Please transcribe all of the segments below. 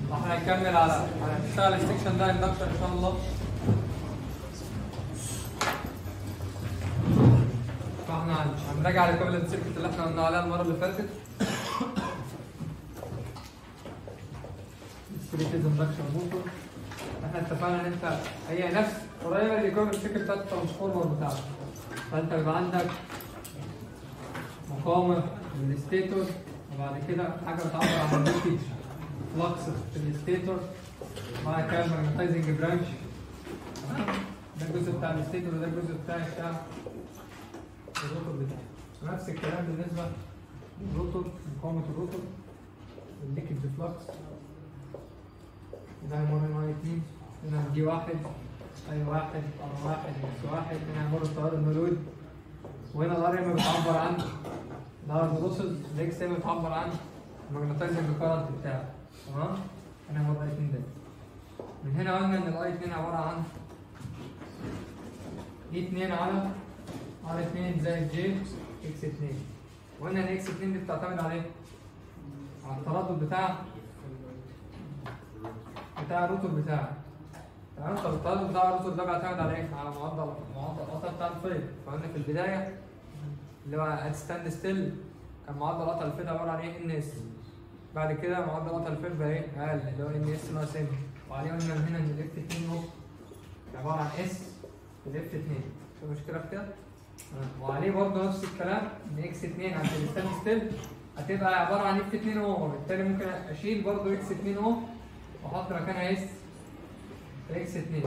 احنا هنكمل على هنشتغل السكشن ده اندكشن ان شاء الله فاحنا هنراجع الايكوفالنت سيركت اللي احنا قلنا عليها المره اللي فاتت ستريتيز اندكشن موتور احنا اتفقنا ان انت هي نفس قريبه للايكوفالنت سيركت بتاعت الترانسفورمر بتاعك فانت بيبقى عندك مقاومه للستيتور وبعد كده حاجه بتعبر عن الفولتج فلكس في الستيتور بعد كده الماجنتايزنج برانش ده الجزء بتاع الستيتور وده الجزء بتاع بتاع الروتور بتاعه نفس الكلام بالنسبه للروتور مقاومه الروتور الليكج فلكس ده هيمر معايا اتنين هنا دي واحد اي واحد ار واحد اكس واحد هنا هيمر التيار المولود وهنا الار ام بتعبر عن الار بروسس الاكس ام بتعبر عن الماجنتايزنج كارنت بتاعه تمام هنا هيمر اي اتنين ده من هنا قلنا ان الاي 2 عباره عن اي 2 على ار 2 زائد جي اكس 2 وقلنا ان اكس 2 دي بتعتمد على ايه؟ على التردد بتاع بتاع الروتور بتاعك تمام طب التردد بتاع الروتور ده بيعتمد على ايه؟ على معدل معدل القطع بتاع الفيض فقلنا في البدايه اللي هو ات ستاند ستيل كان معدل قطع الفيض عباره عن ايه؟ ان اس بعد كده معدل قطع الفيض بقى ايه؟ اقل اللي هو ان اس ناقص ام وعليه قلنا من هنا ان الاف 2 اهو عباره عن اس في الاف 2 في مشكله في كده؟ آه. وعليه برضه نفس الكلام ان اكس 2 عند الستاند ستيل هتبقى عباره عن اف 2 اهو وبالتالي ممكن اشيل برضه اكس 2 اهو واحط مكانها اس اكس 2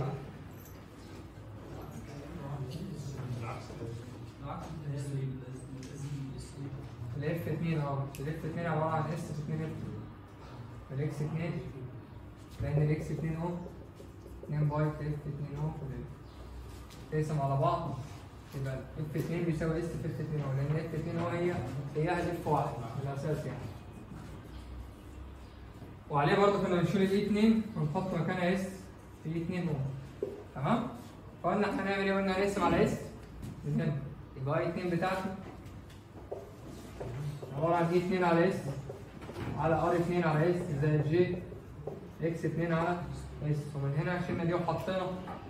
الاف 2 اه الاف 2 عباره عن اس في 2 اف الاكس 2 لان الاكس 2 اهو 2 باي في اف 2 اهو تقسم على بعض يبقى اف 2 بيساوي اس في اف 2 اهو لان اف 2 اهو هي هي اف 1 من الاساس يعني وعليه برضه كنا بنشيل الاي 2 ونحط مكانها اس في اي 2 اهو تمام فقلنا احنا هنعمل ايه قلنا هنقسم على اس من هنا يبقى اي 2 بتاعتي عباره عن اي 2 على اس على ار 2 على اس زائد جي اكس 2 على اس ومن هنا شلنا دي وحطينا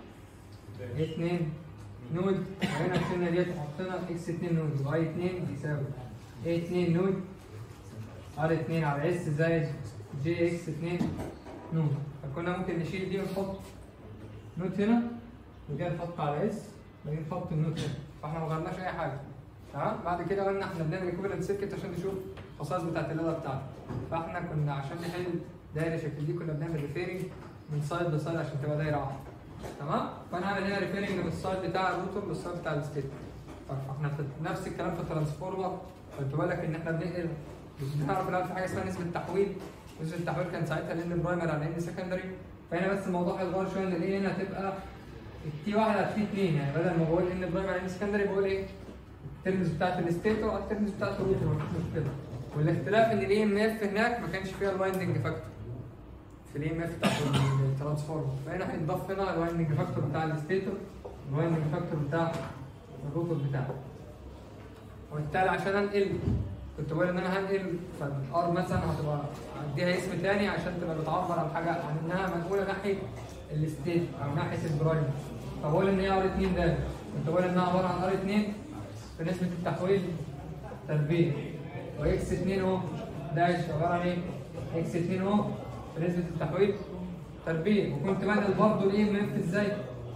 2 نود وهنا شلنا ديت وحطينا اكس 2 نود يبقى اي 2 بيساوي اي 2 نود ار 2 على اس زائد جي اكس 2 نود فكنا ممكن نشيل دي ونحط نود هنا وكده نحط على اس وبعدين نحط النود هنا فاحنا ما غيرناش اي حاجه تمام بعد كده قلنا احنا بنعمل ايكوفالنت سيركت عشان نشوف الخصائص بتاعت الليله بتاعته فاحنا كنا عشان نحل دايره شكل دي كنا بنعمل ريفيرنج من سايد لسايد عشان تبقى دايره واحده تمام فانا هعمل هنا ريفيرنج من السايد بتاع الروتور للسايد بتاع الستيت فاحنا في نفس الكلام في الترانسفورمر خدت بالك ان احنا بننقل بنعرف الاول في حاجه اسمها نسبه تحويل نسبه التحويل كان ساعتها لان برايمري على ان سكندري فهنا بس الموضوع هيتغير شويه ان الايه هنا هتبقى التي واحد على التي اثنين يعني بدل ما بقول ان برايمري على ان سكندري بقول ايه الترمز بتاعت الستيتور على الترمز بتاعت الروتور مفيش مشكله والاختلاف ان الاي ام اف هناك ما كانش فيها الوايندنج فاكتور في الاي ام اف بتاعت الترانسفورمر فهنا هيتضاف هنا الوايندنج فاكتور بتاع الستيتور الوايندنج فاكتور بتاع الروتور بتاعه وبالتالي عشان انقل كنت بقول ان انا هنقل فالار مثلا هتبقى اديها اسم تاني عشان تبقى بتعبر عن حاجه عن انها منقوله ناحيه الستيت او ناحيه البرايم فبقول ان هي ار 2 ده كنت بقول انها عباره عن ار 2 في نسبه التحويل تربيع واكس 2 اهو داش عباره عن ايه؟ اكس 2 اهو في نسبه التحويل تربيع وكنت بنقل برضه الاي ام اف ازاي؟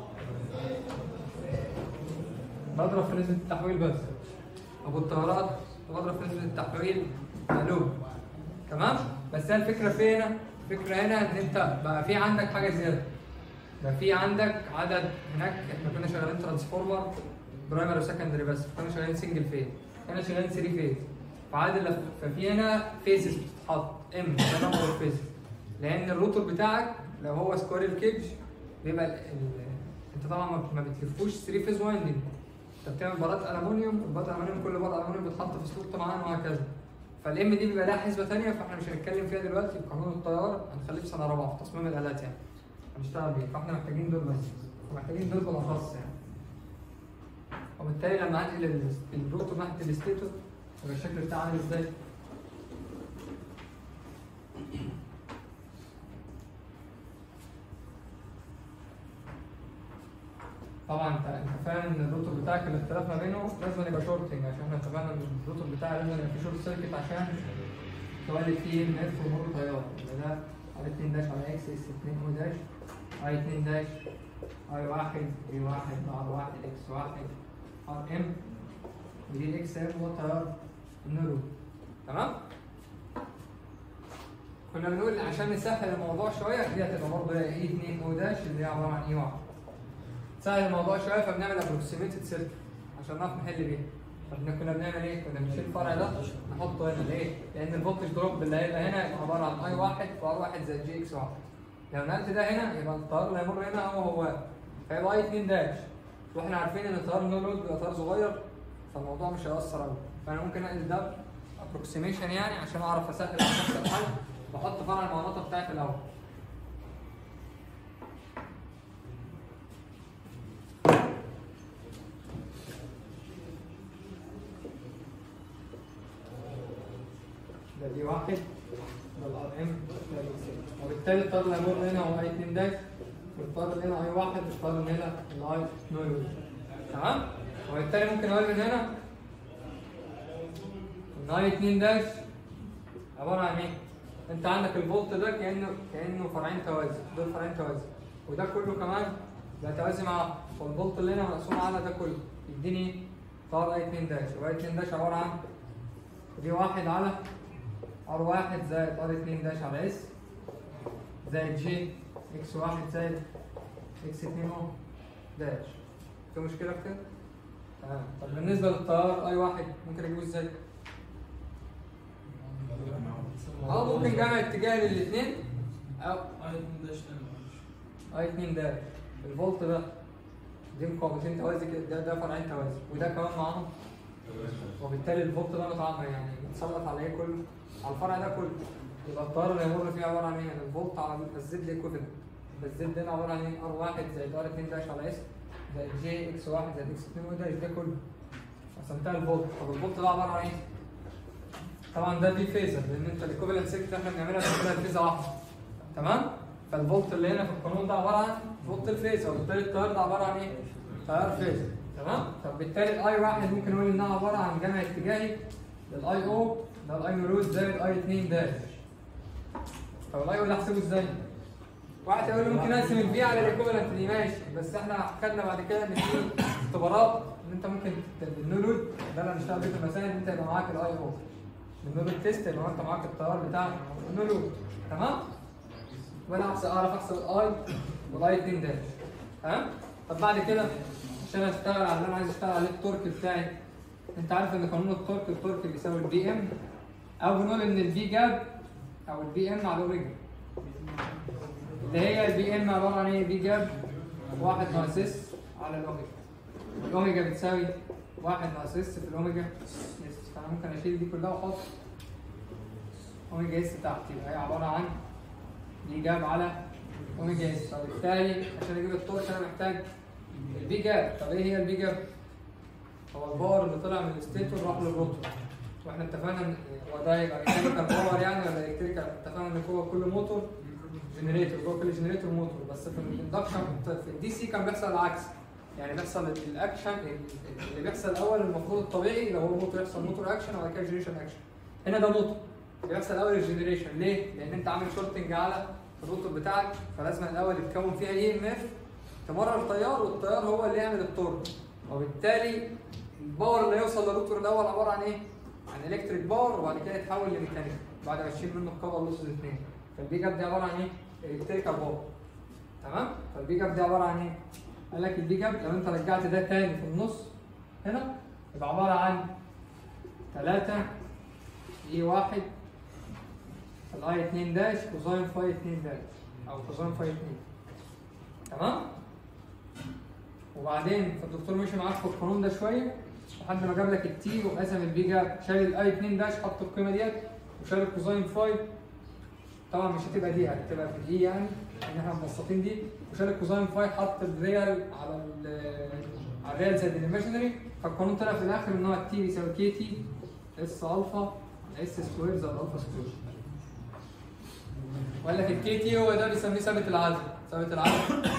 بضرب في نسبه التحويل بس ابو الطيارات بضرب في نسبه التحويل مقلوب تمام؟ بس هي الفكره في هنا؟ الفكره هنا ان انت بقى في عندك حاجه زياده بقى في عندك عدد هناك احنا كنا شغالين ترانسفورمر برايمري وسكندري بس كنا شغالين سنجل فيز هنا شغالين 3 فيز فعادل ففي هنا فيزز بتتحط ام ده نمبر اوف فيزز لان الروتور بتاعك لو هو سكويرل كيج بيبقى ال... ال... انت طبعا ما- ما بتلفوش 3 فيز وايندنج انت بتعمل بارات الومنيوم البارات الالومنيوم كل بار الومنيوم بتتحط في سلوك معين وهكذا فالام دي بيبقى لها حسبه ثانيه فاحنا مش هنتكلم فيها دلوقتي في قانون التيار هنخليه في سنه رابعه في تصميم الالات يعني هنشتغل بيه فاحنا محتاجين دول بس ومحتاجين دول بالاخص يعني وبالتالي لما هنقل ال- الروتور ناحيه الستيتور يبقى الشكل بتاعه عامل ازاي؟ طبعا انت انت فاهم ان الروتور بتاعك الاختلاف ما بينه لازم يبقى شورتنج عشان احنا اتفقنا ان الروتور بتاعي لازم يبقى فيه شورت سيركت عشان تولد فيه ام اف ومر تيار يبقى ده ار 2 داش على اكس اس 2 او داش اي 2 داش اي 1 بي 1 ار 1 اكس 1 ار ام ودي الاكس ام هو تيار النورو تمام؟ كنا بنقول عشان نسهل الموضوع شويه دي هتبقى برضه اي 2 او داش اللي هي عباره عن اي 1 سهل الموضوع شويه فبنعمل ابروكسيميتد سيركت عشان نعرف نحل بيه فاحنا كنا بنعمل ايه؟ كنا بنشيل الفرع ده نحطه هنا ليه؟ لان الفولتج دروب اللي هيبقى هنا يبقى عباره عن اي 1 في ار 1 زائد جي اكس 1 لو نقلت ده هنا يبقى التيار اللي هيمر هنا هو هو فيبقى اي 2 داش واحنا عارفين ان التيار نو لود بيبقى تيار صغير فالموضوع مش هيأثر قوي فانا ممكن انقل ده ابروكسيميشن يعني عشان اعرف اسهل على نفسي الحل بحط فرع المغناطه بتاعي في الاول ده دي واحد ده الار ام ده الاكس وبالتالي الطار اللي هيمر هنا هو اي 2 داش والطار اللي هنا اي واحد والطار اللي هنا الاي نو تمام وبالتالي ممكن اقول من هنا ان اي 2 داش عباره عن ايه؟ انت عندك الفولت ده كانه كانه فرعين توازي دول فرعين توازي وده كله كمان بيتوازي مع والفولت اللي هنا مقسوم على ده كله يديني طار اي 2 داش واي 2 داش عباره عن دي واحد على ار واحد زائد ار 2 داش على اس زائد جي اكس واحد زائد اكس 2 او داش في مشكله في كده؟ تمام طب بالنسبه للتيار اي واحد ممكن اجيبه ازاي؟ اه ممكن جمع اتجاه للاثنين او اي 2 داش الفولت ده دي مقاومتين توازي كده ده ده فرعين توازي وده كمان معاهم وبالتالي الفولت ده متعمر يعني متسلط على ايه كله؟ على الفرع ده كله يبقى التيار اللي هيمر فيه عباره عن ايه؟ الفولت على الزد ايكوفلنت الزد ده عباره عن ايه؟ ار 1 زائد ار 2 داش على اس زائد جي اكس 1 زائد اكس 2 وداش ده كله قسمتها الفولت طب الفولت ده عباره عن ايه؟ طبعا ده دي فيزر لان انت الايكوفلنت سيركت احنا بنعملها بنعملها فيزا واحده تمام؟ فالفولت اللي هنا في القانون ده عباره عن فولت الفيزر وبالتالي التيار ده عباره عن ايه؟ تيار فيزر تمام؟ طب بالتالي الاي واحد ممكن نقول انها عباره عن جمع اتجاهي للاي او ده الاي ميروز زائد اي 2 داش طب الاي او ده احسبه ازاي؟ واحد يقول لي ممكن اقسم البي على الايكوفالنت دي ماشي بس احنا خدنا بعد كده ان في اختبارات ان انت ممكن بالنو لود ده اللي هنشتغل بيه في المسائل ان انت يبقى معاك الاي او بالنو لود تيست يبقى انت معاك التيار بتاع النو لود تمام؟ وانا احسب اعرف احسب الاي والاي 2 داش تمام؟ طب بعد كده عشان اشتغل على اللي انا عايز اشتغل عليه التورك بتاعي انت عارف ان قانون التورك التورك بيساوي البي ام او بنقول ان البي جاب او البي ام على الاوميجا اللي هي البي ام عباره عن ايه؟ بي جاب 1 ناقص اس على الاوميجا الاوميجا بتساوي 1 ناقص اس في الاوميجا اس فانا ممكن اشيل دي كلها واحط اوميجا اس تحت يبقى هي عباره عن بي جاب على اوميجا اس فبالتالي عشان اجيب التورك انا محتاج البي جاب طب ايه هي البي جاب؟ هو الباور اللي طلع من الستيتور راح للروتور واحنا اتفقنا ان هو ده يبقى ميكانيكال باور يعني ولا الكتريكال اتفقنا ان جوه كل موتور جنريتور جوه كل جنريتور موتور بس في الاندكشن في الدي سي كان بيحصل العكس يعني بيحصل الاكشن اللي بيحصل الاول المفروض الطبيعي لو هو موتور يحصل موتور اكشن وبعد كده جنريشن اكشن هنا ده موتور بيحصل الاول الجنريشن ليه؟ لان انت عامل شورتنج على الروتور بتاعك فلازم الاول يتكون فيها اي ام اف تمرر التيار والتيار هو اللي يعمل التورك وبالتالي الباور اللي يوصل للروتور الاول عباره عن ايه؟ عن الكتريك باور وبعد كده يتحول لميكانيكال بعد ما تشيل منه الكفر لوسز اثنين فالبيك اب دي عباره عن ايه؟ الكتريكال باور تمام؟ فالبيك اب دي عباره عن ايه؟ قال لك البيك اب لو انت رجعت ده تاني في النص هنا يبقى عباره عن 3 اي 1 الاي 2 داش كوزاين فاي 2 داش او كوزاين فاي 2 تمام؟ وبعدين فالدكتور مشي معاك في القانون ده شويه لحد ما جاب لك التي وقسم البي جاب شال الاي 2 داش حط القيمه ديت وشال الكوزاين فاي طبعا مش هتبقى دي هتبقى في الاي يعني ان احنا مبسطين دي وشال الكوزاين فاي حط الريال على ال على الريال زائد الايماجينري فالقانون طلع في الاخر ان هو التي بيساوي كي تي اس الفا اس سكوير زائد الفا سكوير وقال لك الكي تي هو ده بيسميه ثابت العزم ثابت العزم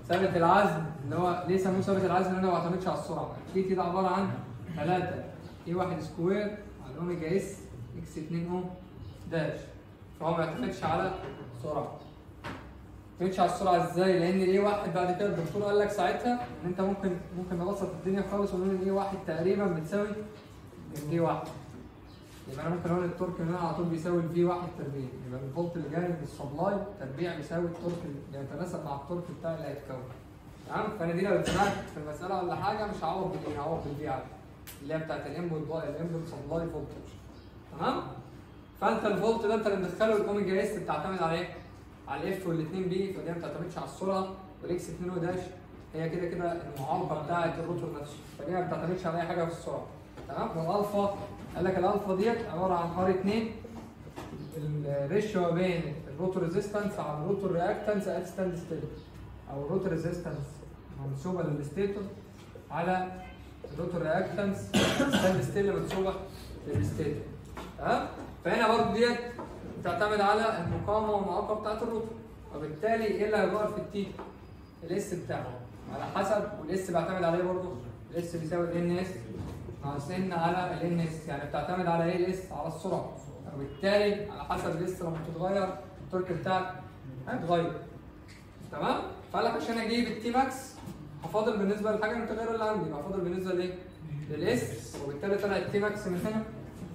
ثابت العزم اللي هو ليه سموه ثابت العزم لانه ما بيعتمدش على السرعه الكي تي ده عباره عن 3 اي 1 سكوير على اوميجا اس اكس 2 او داش فهو ما بيعتمدش على السرعه ما بيعتمدش على السرعه ازاي؟ لان الاي واحد بعد كده الدكتور قال لك ساعتها ان انت ممكن ممكن نبسط الدنيا خالص ونقول ان الاي واحد تقريبا بتساوي الفي واحد يبقى انا ممكن اقول التورك هنا على طول بيساوي الفي واحد تربيع يبقى الفولت اللي جاي من السبلاي تربيع بيساوي التورك اللي يتناسب مع التورك بتاع اللي هيتكون تمام فانا دي لو اتسالت في المساله ولا حاجه مش هعوض بالايه هعوض بالفي عادي اللي هي بتاعت الانبوت الانبوت سبلاي فولتج تمام فانت الفولت ده انت اللي مدخله الاوميجا اس بتعتمد على ايه؟ على الاف والاثنين بي فدي ما بتعتمدش على السرعه والاكس 2 او داش هي كده كده المعارضه بتاعت الروتور نفسه فدي ما بتعتمدش على اي حاجه في السرعه تمام والالفا قال لك الالفا ديت عباره عن ار 2 الريشيو ما بين الروتور ريزيستنس على الروتور رياكتنس ات ستاند ستيل او الروتور ريزيستنس منسوبه للستيتور على الروتور رياكتنس ستاند ستيل منسوبه للستيتور تمام فهنا برضه ديت بتعتمد على المقاومه والمعاقبه بتاعت الروتور وبالتالي ايه اللي هيظهر في التي الاس بتاعه على حسب والاس بعتمد على ايه برضه الاس بيساوي الان اس ناقص ان على الان اس يعني بتعتمد على ايه الاس على السرعه وبالتالي على حسب الاس لما تتغير التورك بتاعك هيتغير تمام فقال لك عشان اجيب التي ماكس هفاضل بالنسبه للحاجه المتغيره اللي عندي يبقى هفاضل بالنسبه لايه؟ للاس وبالتالي طلع التي ماكس من هنا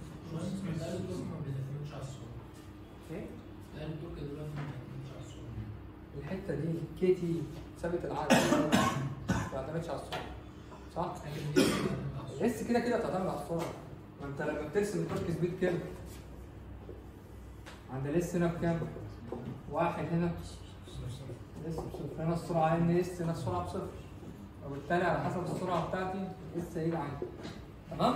ايه؟ الحته دي كي تي ثابت العدد ما بتعتمدش على السرعه صح؟ الاس كده كده بتعتمد على السرعه ما انت لما بترسم التورك سبيد كام؟ عند الاس هنا بكام؟ واحد هنا الاس بصفر هنا السرعه ان اس هنا السرعه بصفر وبالتالي على حسب السرعه بتاعتي اس هيجي عندي تمام؟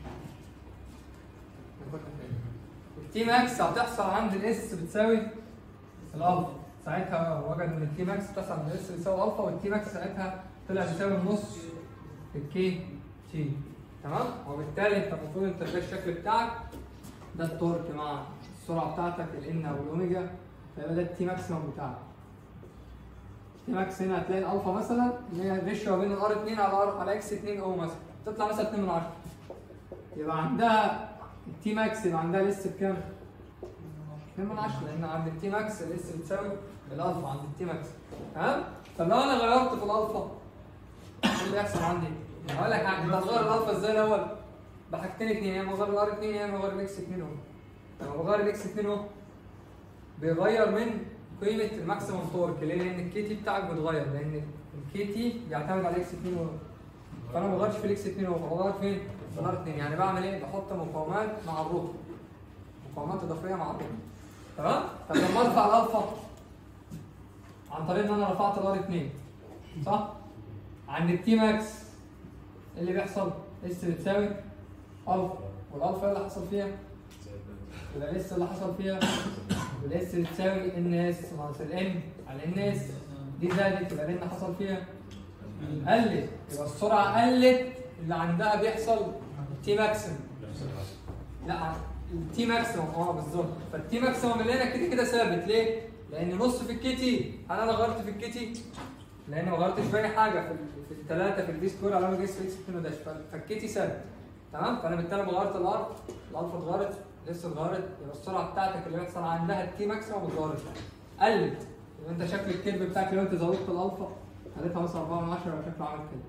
التي ماكس هتحصل عند الاس بتساوي الالفا ساعتها وجد ان التي ماكس بتحصل عند الاس بيساوي الفا والتي ماكس ساعتها طلع بيساوي النص في الكي تي تمام وبالتالي انت المفروض انت ده الشكل بتاعك ده التورك مع السرعه بتاعتك الان او الاوميجا فيبقى ده التي ماكسيمم بتاعك التي ماكس هنا هتلاقي الالفا مثلا اللي هي الريشيو بين الار 2 على ار على اكس 2 او مثلا تطلع مثلا 2 من 10 يبقى عندها التي ماكس يبقى عندها الاس بكام؟ 2 من 10 لان عند التي ماكس الاس بتساوي الالفا عند التي ماكس تمام؟ طب لو انا غيرت في الالفا ايه اللي يحصل عندي؟ هقول لك حاجه انت هتغير الالفا ازاي الاول؟ بحاجتين اثنين يا اما اغير الار 2 يا اما اغير الاكس 2 اهو لما بغير الاكس 2 اهو بيغير من قيمه الماكسيموم تورك ليه؟ لان الكي تي بتاعك بيتغير لان الكي تي بيعتمد على الاكس 2 اهو فانا ما بغيرش في الاكس 2 اهو بغير فين؟ في الار 2 يعني بعمل ايه؟ بحط مقاومات مع الروتور مقاومات اضافيه مع الروتور تمام؟ طب لما ارفع الالفا عن طريق ان انا رفعت الار 2 صح؟ عند التي ماكس إيه اللي بيحصل اس بتساوي الفا والالفا إيه اللي حصل فيها يبقى الاس اللي حصل فيها والاس بتساوي ان اس ناقص الان على ان اس دي زادت يبقى الان حصل فيها قلت يبقى السرعه قلت اللي عندها بيحصل تي ماكسيمم لا التي ماكسيمم اه بالظبط فالتي ماكسيمم اللي هنا كده كده ثابت ليه؟ لان نص في الكي تي هل انا غيرت في الكي تي؟ لان ما غيرتش في اي حاجه في ال- في الثلاثه في البي سكوير على اوميجا اس في اكس 2 داش فالكي تي ثابت تمام فانا بالتالي لما غيرت الار الالفا اتغيرت لسه اتغيرت يبقى السرعه بتاعتك اللي بيحصل عندها التي ماكسيمم اتغيرت قلت يبقى انت شكل الكيرف بتاعك لو انت زودت الالفا خليتها مثلا 4 من 10 يبقى شكله عامل كده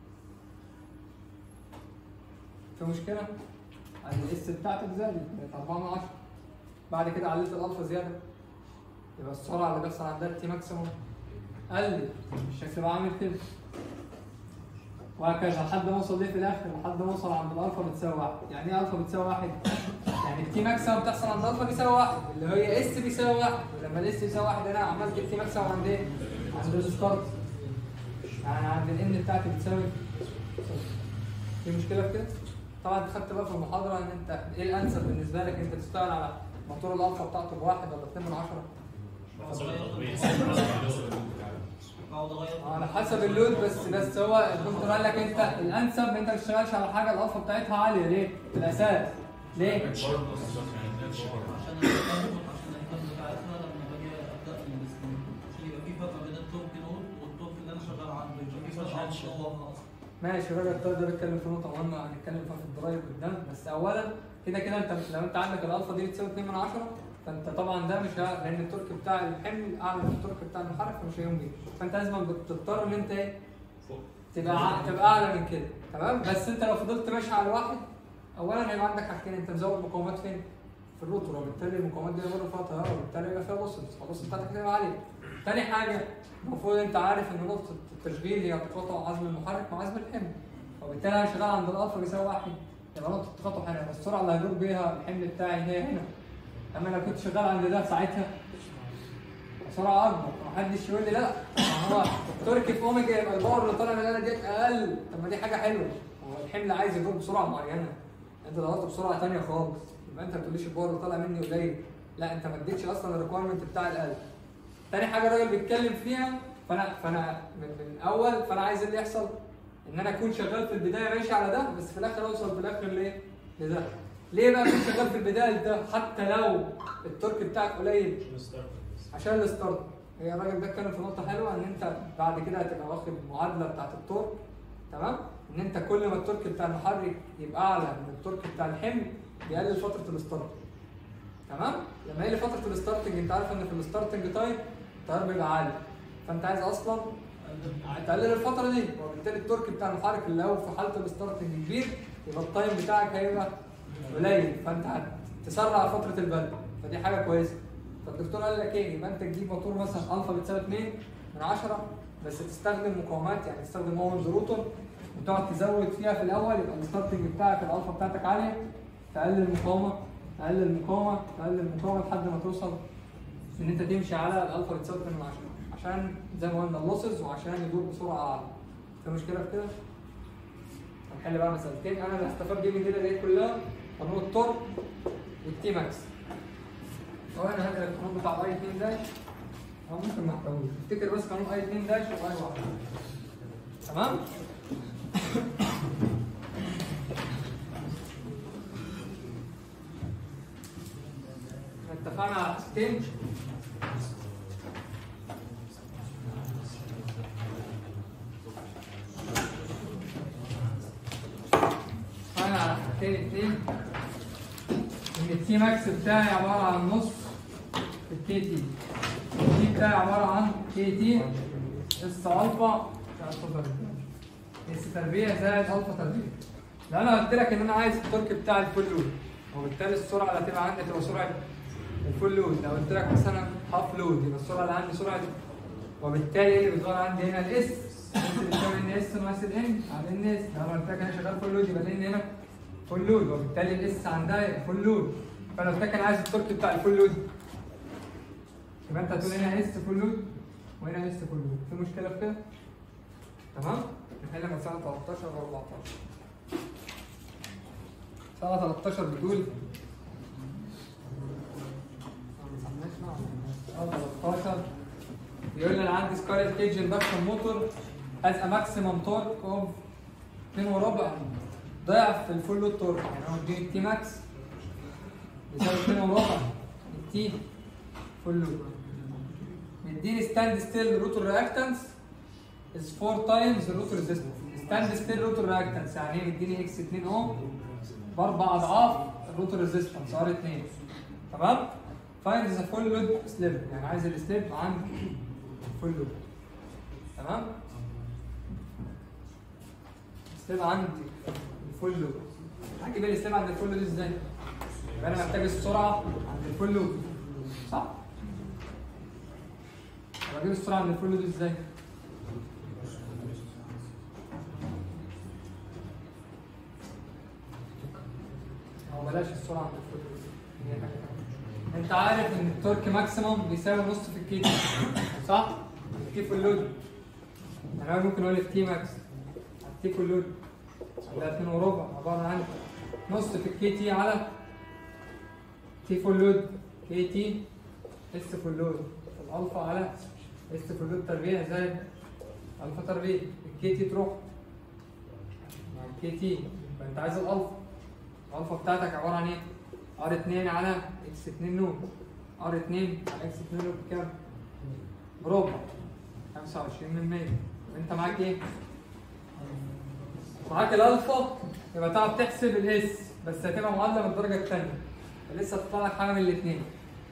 في مشكله؟ يعني الاس بتاعتك زادت بقت 4 من 10 بعد كده عليت الالفا زياده يبقى السرعه اللي بيحصل عندها التي ماكسيمم قلت الشكل بقى عامل كده وهكذا لحد ما اوصل ليه في الاخر لحد ما اوصل عند الالفا بتساوي واحد يعني ايه الفا بتساوي واحد؟ يعني التي ماكسيمم بتحصل عند الفا بيساوي واحد اللي هي اس بيساوي واحد ولما الاس بيساوي واحد انا عملت التي ماكسيمم عند ايه؟ عند الستارت يعني عند الان بتاعتي بتساوي صفر في مشكله في كده؟ طبعا انت خدت بقى في المحاضره ان انت ايه الانسب بالنسبه لك انت تشتغل على موتور الالفا بتاعته بواحد ولا اتنين من عشره؟ على حسب اللود بس بس هو الدكتور قال لك انت الانسب ان انت ما تشتغلش على حاجه الالفا بتاعتها عاليه ليه؟ في الاساس ليه؟ عشان الكم عشان الكم بتاعتنا لما باجي ابدا في السنين عشان يبقى في فرق بين التورك نود والتورك اللي انا ماتش ماشي الراجل الطالب ده بيتكلم في نقطة مهمة هنتكلم فيها في الضرايب قدام بس أولا كده كده أنت لو أنت عندك الألفا دي بتساوي 2 من 10 فأنت طبعا ده مش ه- لأن التورك بتاع الحمل أعلى من التورك بتاع المحرك فمش هيقوم بيه فأنت لازم بتضطر إن أنت إيه تبقى ع- تبقى أعلى من كده تمام بس أنت لو فضلت ماشي على واحد أولا هيبقى عندك حاجتين أنت مزود مقاومات فين؟ في الروتور وبالتالي المقاومات دي برضه فيها تيار وبالتالي يبقى فيها لوسز فاللوسز بتاعتك هتبقى عالية تاني حاجة المفروض انت عارف ان نقطة التشغيل هي تقاطع عزم المحرك مع عزم الحمل وبالتالي انا شغال عند الالفا بيساوي واحد يبقى نقطة التقاطع هنا بس السرعة اللي هيدور بيها الحمل بتاعي هي هنا اما لو كنت شغال عند ده ساعتها سرعة أكبر محدش يقول لي لا طب هو التورك في أوميجا يبقى الباور اللي طالع من هنا ديت أقل طب ما دي حاجة حلوة هو الحمل عايز يدور بسرعة معينة أنت دورت بسرعة تانية خالص يبقى أنت ما بتقوليش الباور اللي طالع مني قليل لا أنت ما اديتش أصلا الريكويرمنت بتاع القلب تاني حاجه الراجل بيتكلم فيها فانا فانا من, من الاول فانا عايز اللي يحصل ان انا اكون شغال في البدايه ماشي على ده بس في الاخر اوصل في الاخر لايه؟ لده. ليه بقى كنت شغال في البدايه لده حتى لو التورك بتاعك قليل عشان الستارت هي الراجل ده اتكلم في نقطه حلوه ان انت بعد كده هتبقى واخد معادله بتاعت التورك تمام؟ ان انت كل ما التورك بتاع المحرك يبقى اعلى من التورك بتاع الحمل يقلل فتره الستارت تمام لما يجي فتره الستارتنج انت عارف ان في الستارتنج تايم التيار بيبقى عالي فانت عايز اصلا تقلل الفتره دي وبالتالي التورك بتاع المحرك اللي هو في حاله الستارتنج كبير يبقى التايم بتاعك هيبقى قليل فانت هتسرع فتره البلد فدي حاجه كويسه فالدكتور قال لك ايه يبقى انت تجيب موتور مثلا الفا بتساوي 2 من 10 بس تستخدم مقاومات يعني تستخدم مون روتون وتقعد تزود فيها في الاول يبقى الستارتنج بتاعك الالفا بتاعتك عاليه تقلل المقاومه تقلل المقاومه تقلل المقاومه لحد ما توصل ان انت تمشي على الالفا بتساوي 2 من 10 عشان زي ما قلنا اللوسز وعشان يدور بسرعه اعلى في مشكله في كده؟ هنحل بقى مسألتين انا اللي هستفاد بيه من كده دي كلها قانون التورك والتي ماكس اولا هذا القانون بتاع اي 2 داش او ممكن ما احتويش افتكر بس قانون اي 2 داش واي 1 تمام؟ اتفقنا على حاجتين اتفقنا على حاجتين اتنين ان التي ماكس بتاعي عباره عن نص الكي تي التي بتاعي عباره عن كي تي اس الفا اس تربيع زائد الفا تربيع لو انا قلت لك ان انا عايز التورك بتاع الفول لود وبالتالي السرعه اللي هتبقى عندي تبقى سرعه الفول لود لو قلت لك مثلا هاف لود يبقى السرعه اللي عندي سرعه وبالتالي ايه اللي بيظهر عندي هنا الاس اللي بتساوي ان اس ناقص الان على ان اس لو انا قلت لك انا شغال فول لود يبقى الان هنا فول لود وبالتالي الاس عندها يبقى فول لود فانا قلت لك انا عايز التورك بتاع الفول لود يبقى انت هتقول هنا اس فول لود وهنا اس فول لود في مشكله في كده؟ تمام؟ نحل مسألة 13 و 14 مسألة 13 بتقول مسألة 13 بيقول لي انا عندي سكاريت كيج اندكشن موتور has a maximum torque of 2 وربع ضعف الفول لود تورك يعني هو مديني التي ماكس بيساوي 2 وربع التي فول لود مديني ستاند ستيل روتور رياكتنس is 4 times الروتور ريزيستنس ستاند ستيل روتور رياكتنس يعني ايه مديني اكس 2 اوم باربع اضعاف الروتور ريزيستنس ار 2 تمام فايند ذا فول لود سليب يعني عايز السليب عند فول لود تمام السليب عند الفول لود هجيب السليب عند الفول لود ازاي؟ يبقى انا محتاج السرعه عند الفول لود صح؟ طب اجيب السرعه عند الفول لود ازاي؟ او بلاش السرعه عند الفول لود هي حاجة تانية. انت عارف ان التورك ماكسيموم بيساوي نص في الكي تي صح؟ الكي فول لود يعني انا ممكن اقول التي ماكس التي فول لود على 2 وربع عباره عن نص في الكي تي على تي فول لود كي تي اس فول لود الالفا على اس فول لود تربيع زائد الفا تربيع الكي تي تروح مع الكي تي يبقى انت عايز الالفا الالفا بتاعتك عباره عن ايه؟ ار 2 على اكس 2 نوت ار 2 على اكس 2 نوت بكام؟ بربع 25 من 100 انت معاك ايه؟ معاك الالفا يبقى تعرف تحسب الاس بس هتبقى معادله من الدرجه الثانيه فلسه هتطلع لك حاجه من الاثنين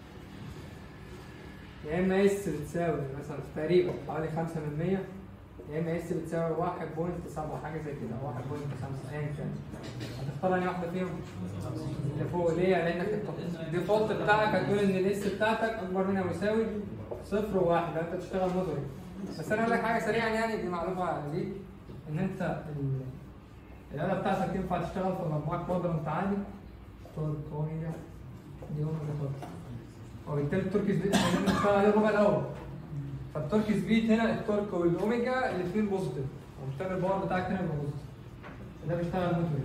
يا اما اس بتساوي مثلا تقريبا حوالي 5 من 100 يا اما اس بتساوي 1.7 حاجه زي كده او 1.5 ايا كان هتختار انهي واحده فيهم؟ اللي فوق ليه؟ لانك الديفولت بتاعك هتقول ان الاس بتاعتك اكبر منها يساوي صفر وواحد لو انت بتشتغل موتوري بس انا اقول لك حاجه سريعا يعني دي معلومه ليك ان انت ال- الاله بتاعتك تنفع تشتغل في مجموعه كوادرنت عادي تورك اوميجا دي اوميجا تورك وبالتالي التورك سبيد احنا بنشتغل عليه الربع الاول فالتورك سبيد هنا التورك والاوميجا الاثنين بوزيتيف وبالتالي الباور بتاعك هنا يبقى بوزيتيف ده بيشتغل موتوري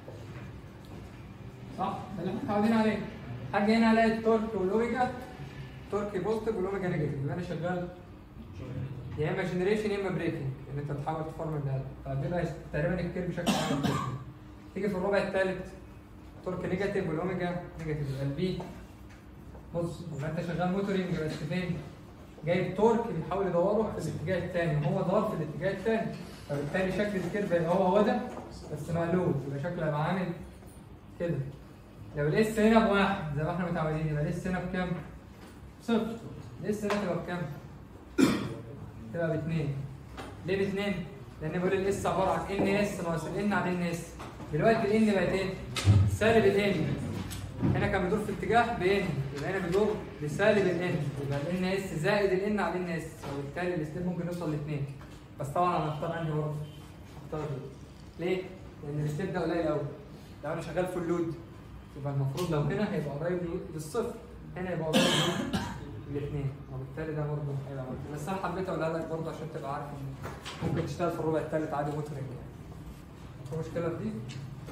صح؟ ده اللي احنا متعودين عليه حاجه هنا الاقي التورك والاوميجا تورك بوزيتيف والاوميجا نيجاتيف يبقى انا شغال يا اما جنريشن يا اما بريكنج ان انت بتحاول تفورم النقل فبيبقى تقريبا الكير بشكل عام كده. تيجي في الربع الثالث تورك نيجاتيف والاوميجا نيجاتيف يبقى البي بص يبقى انت شغال موتورنج بس فين؟ جايب تورك بيحاول يدوره في الاتجاه الثاني وهو دار في الاتجاه الثاني فبالتالي شكل الكيرف يبقى هو هو ده بس مقلوب يبقى شكله هيبقى عامل كده لو الاس هنا بواحد زي ما احنا متعودين يبقى الاس هنا بكام؟ صفر الاس هنا تبقى بكام؟ تبقى باثنين ليه باثنين؟ لان بقول الاس عباره عن ان اس ناقص الان على ان اس دلوقتي الان بقت ايه؟ سالب الان هنا كان بيدور في اتجاه بان يبقى هنا بيدور بسالب الان يبقى الان اس زائد الان على الان اس وبالتالي الاستيب ممكن يوصل لاثنين بس طبعا انا هختار انهي برضه؟ هختار دي ليه؟ لان الاستيب ده قليل قوي لو انا شغال فول لود يبقى المفروض لو هنا هيبقى قريب للصفر هنا يبقى قريب الاثنين وبالتالي ده برضه هيبقى ممكن. بس انا حبيت اقولها لك برضه عشان تبقى عارف ان ممكن تشتغل في الربع الثالث عادي موتورنج يعني في مشكله في دي؟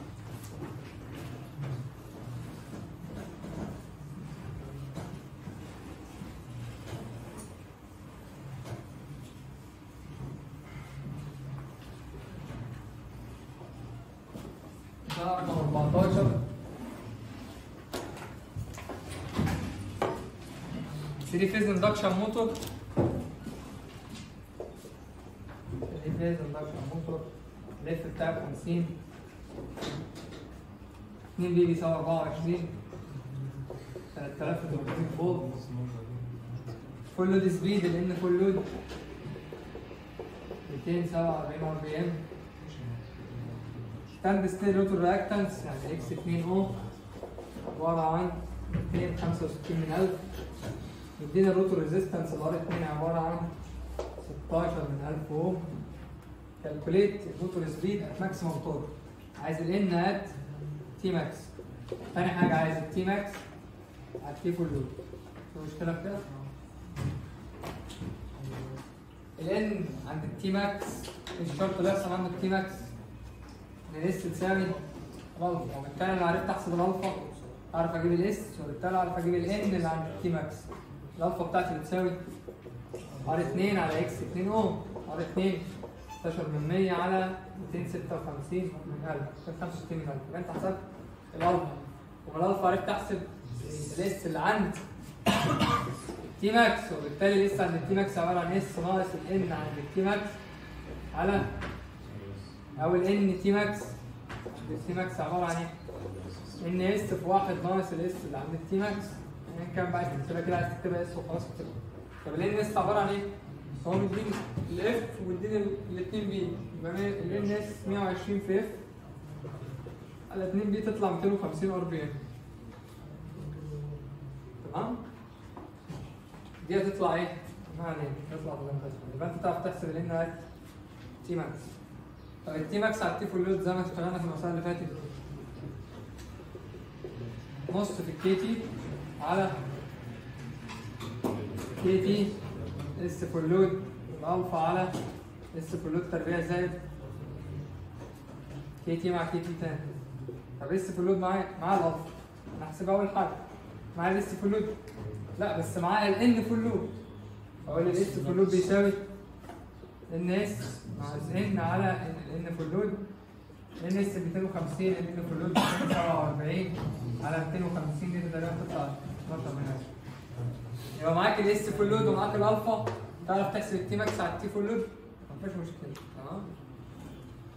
ده رقم 14 3 فيز اندكشن موتور 3 فيز اندكشن موتور الليفت بتاعه 50 2 بي بيساوي 24 3800 فولت فول لود سبيد لان فول لود 247 ار بي ام ستاند ستيل روتور رياكتنس يعني اكس 2 او عباره عن 265 من 1000 يدينا الروتور ريزيستنس الار 2 عباره عن 16 من 1000 اوم كالكوليت الروتور سبيد ات ماكسيمم تورك عايز الان ات تي ماكس تاني حاجه عايز التي ماكس ات تي فول لود في مشكله في كده؟ الان عند التي ماكس الشرط اللي يحصل عند التي ماكس ان الاس تساوي الالفا وبالتالي لو عرفت احسب الالفا اعرف اجيب الاس وبالتالي اعرف اجيب الان اللي عند التي ماكس الالفا بتاعتي بتساوي ار 2 على اكس 2 اوم ار 2 16 من 100 على 256 من 1000 265 من 1000 يبقى انت حسبت الالفا ومن الالفا عرفت احسب الاس اللي عند تي ماكس وبالتالي الاس عند التي ماكس عباره عن اس ناقص الان عند التي ماكس على او الان تي ماكس عند التي ماكس عباره عن ايه؟ ان اس في واحد ناقص الاس اللي عند التي ماكس يعني كان بقى تكتبها كده عايز تكتبها اس وخلاص اكتبها طب الان اس عباره عن ايه؟ هو مديني الاف ومديني الاثنين بي يبقى الان اس 120 في اف على 2 بي تطلع 250 ار بي ام تمام؟ دي هتطلع ايه؟ ما علينا تطلع بالانفاس يبقى انت تعرف تحسب الان ات تي ماكس طب التي ماكس على التي فول لود زي ما اشتغلنا في المسألة اللي فاتت نص في الكي تي على كي تي اس فول لود الالفا على اس فول لود تربيع زائد كي تي مع كي تي تاني طب اس فول لود معايا معايا الالفا انا هحسبها اول حاجه معايا الاس فول لود لا بس معايا الان فول لود اقول الاس فول لود بيساوي ان اس ناقص ان على ان فول لود ان اس 250 ان فول لود 247 على 250 دي تقريبا تطلع 12 من 10 يبقى معاك الاس فول لود ومعاك الالفا تعرف تحسب التي ماكس على التي فول لود مفيش مشكله تمام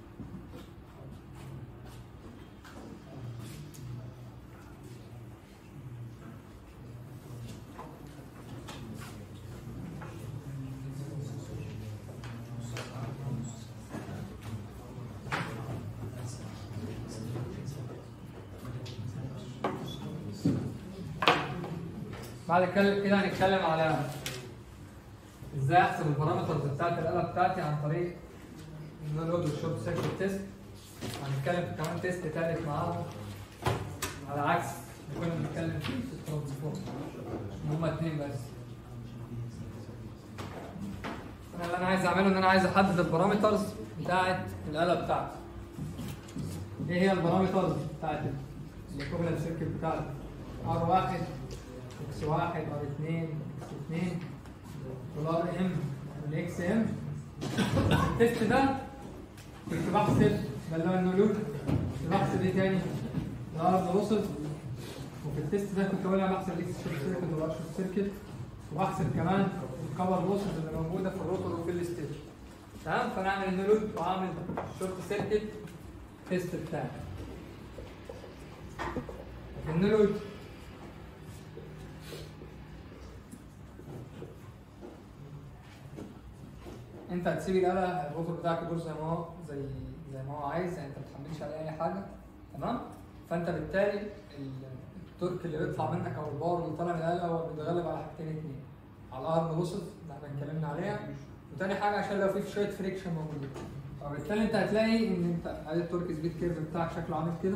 بعد كده كده هنتكلم على ازاي احسب البارامترز بتاعت الاله بتاعتي عن طريق النو لود والشورت سيركت تيست هنتكلم في كمان تيست تالت معاهم على عكس اللي كنا بنتكلم فيه في الترانسفورم هما اتنين بس انا اللي انا عايز اعمله ان انا عايز احدد البارامترز بتاعت الاله بتاعتي ايه هي البارامترز بتاعت الايكوفالنت سيركت بتاعتي ار واحد اكس واحد ار اتنين اكس اتنين والار ام والاكس ام التست ده كنت بحسب ده اللي هو النولود كنت بحسب ايه تاني؟ الار وصل وفي التست ده كنت بقول انا بحسب الاكس شورت سيركت والار شورت سيركت وبحسب كمان الكفر لوسز اللي موجوده في الروتور وفي الستيج تمام فانا اعمل النولود واعمل الشورت سيركت تيست بتاعي في النولود انت هتسيب الاله الروتور بتاعك يدور زي ما هو زي زي ما هو عايز يعني انت ما بتحملش عليه اي حاجه تمام فانت بالتالي ال- التورك اللي بيطلع منك او الباور اللي طالع من الاله هو بيتغلب على حاجتين اتنين على الارم لوسز اللي احنا اتكلمنا عليها وتاني حاجه عشان لو في شويه فريكشن موجود فبالتالي انت هتلاقي ان انت ادي التورك سبيد كيرف بتاعك شكله عامل كده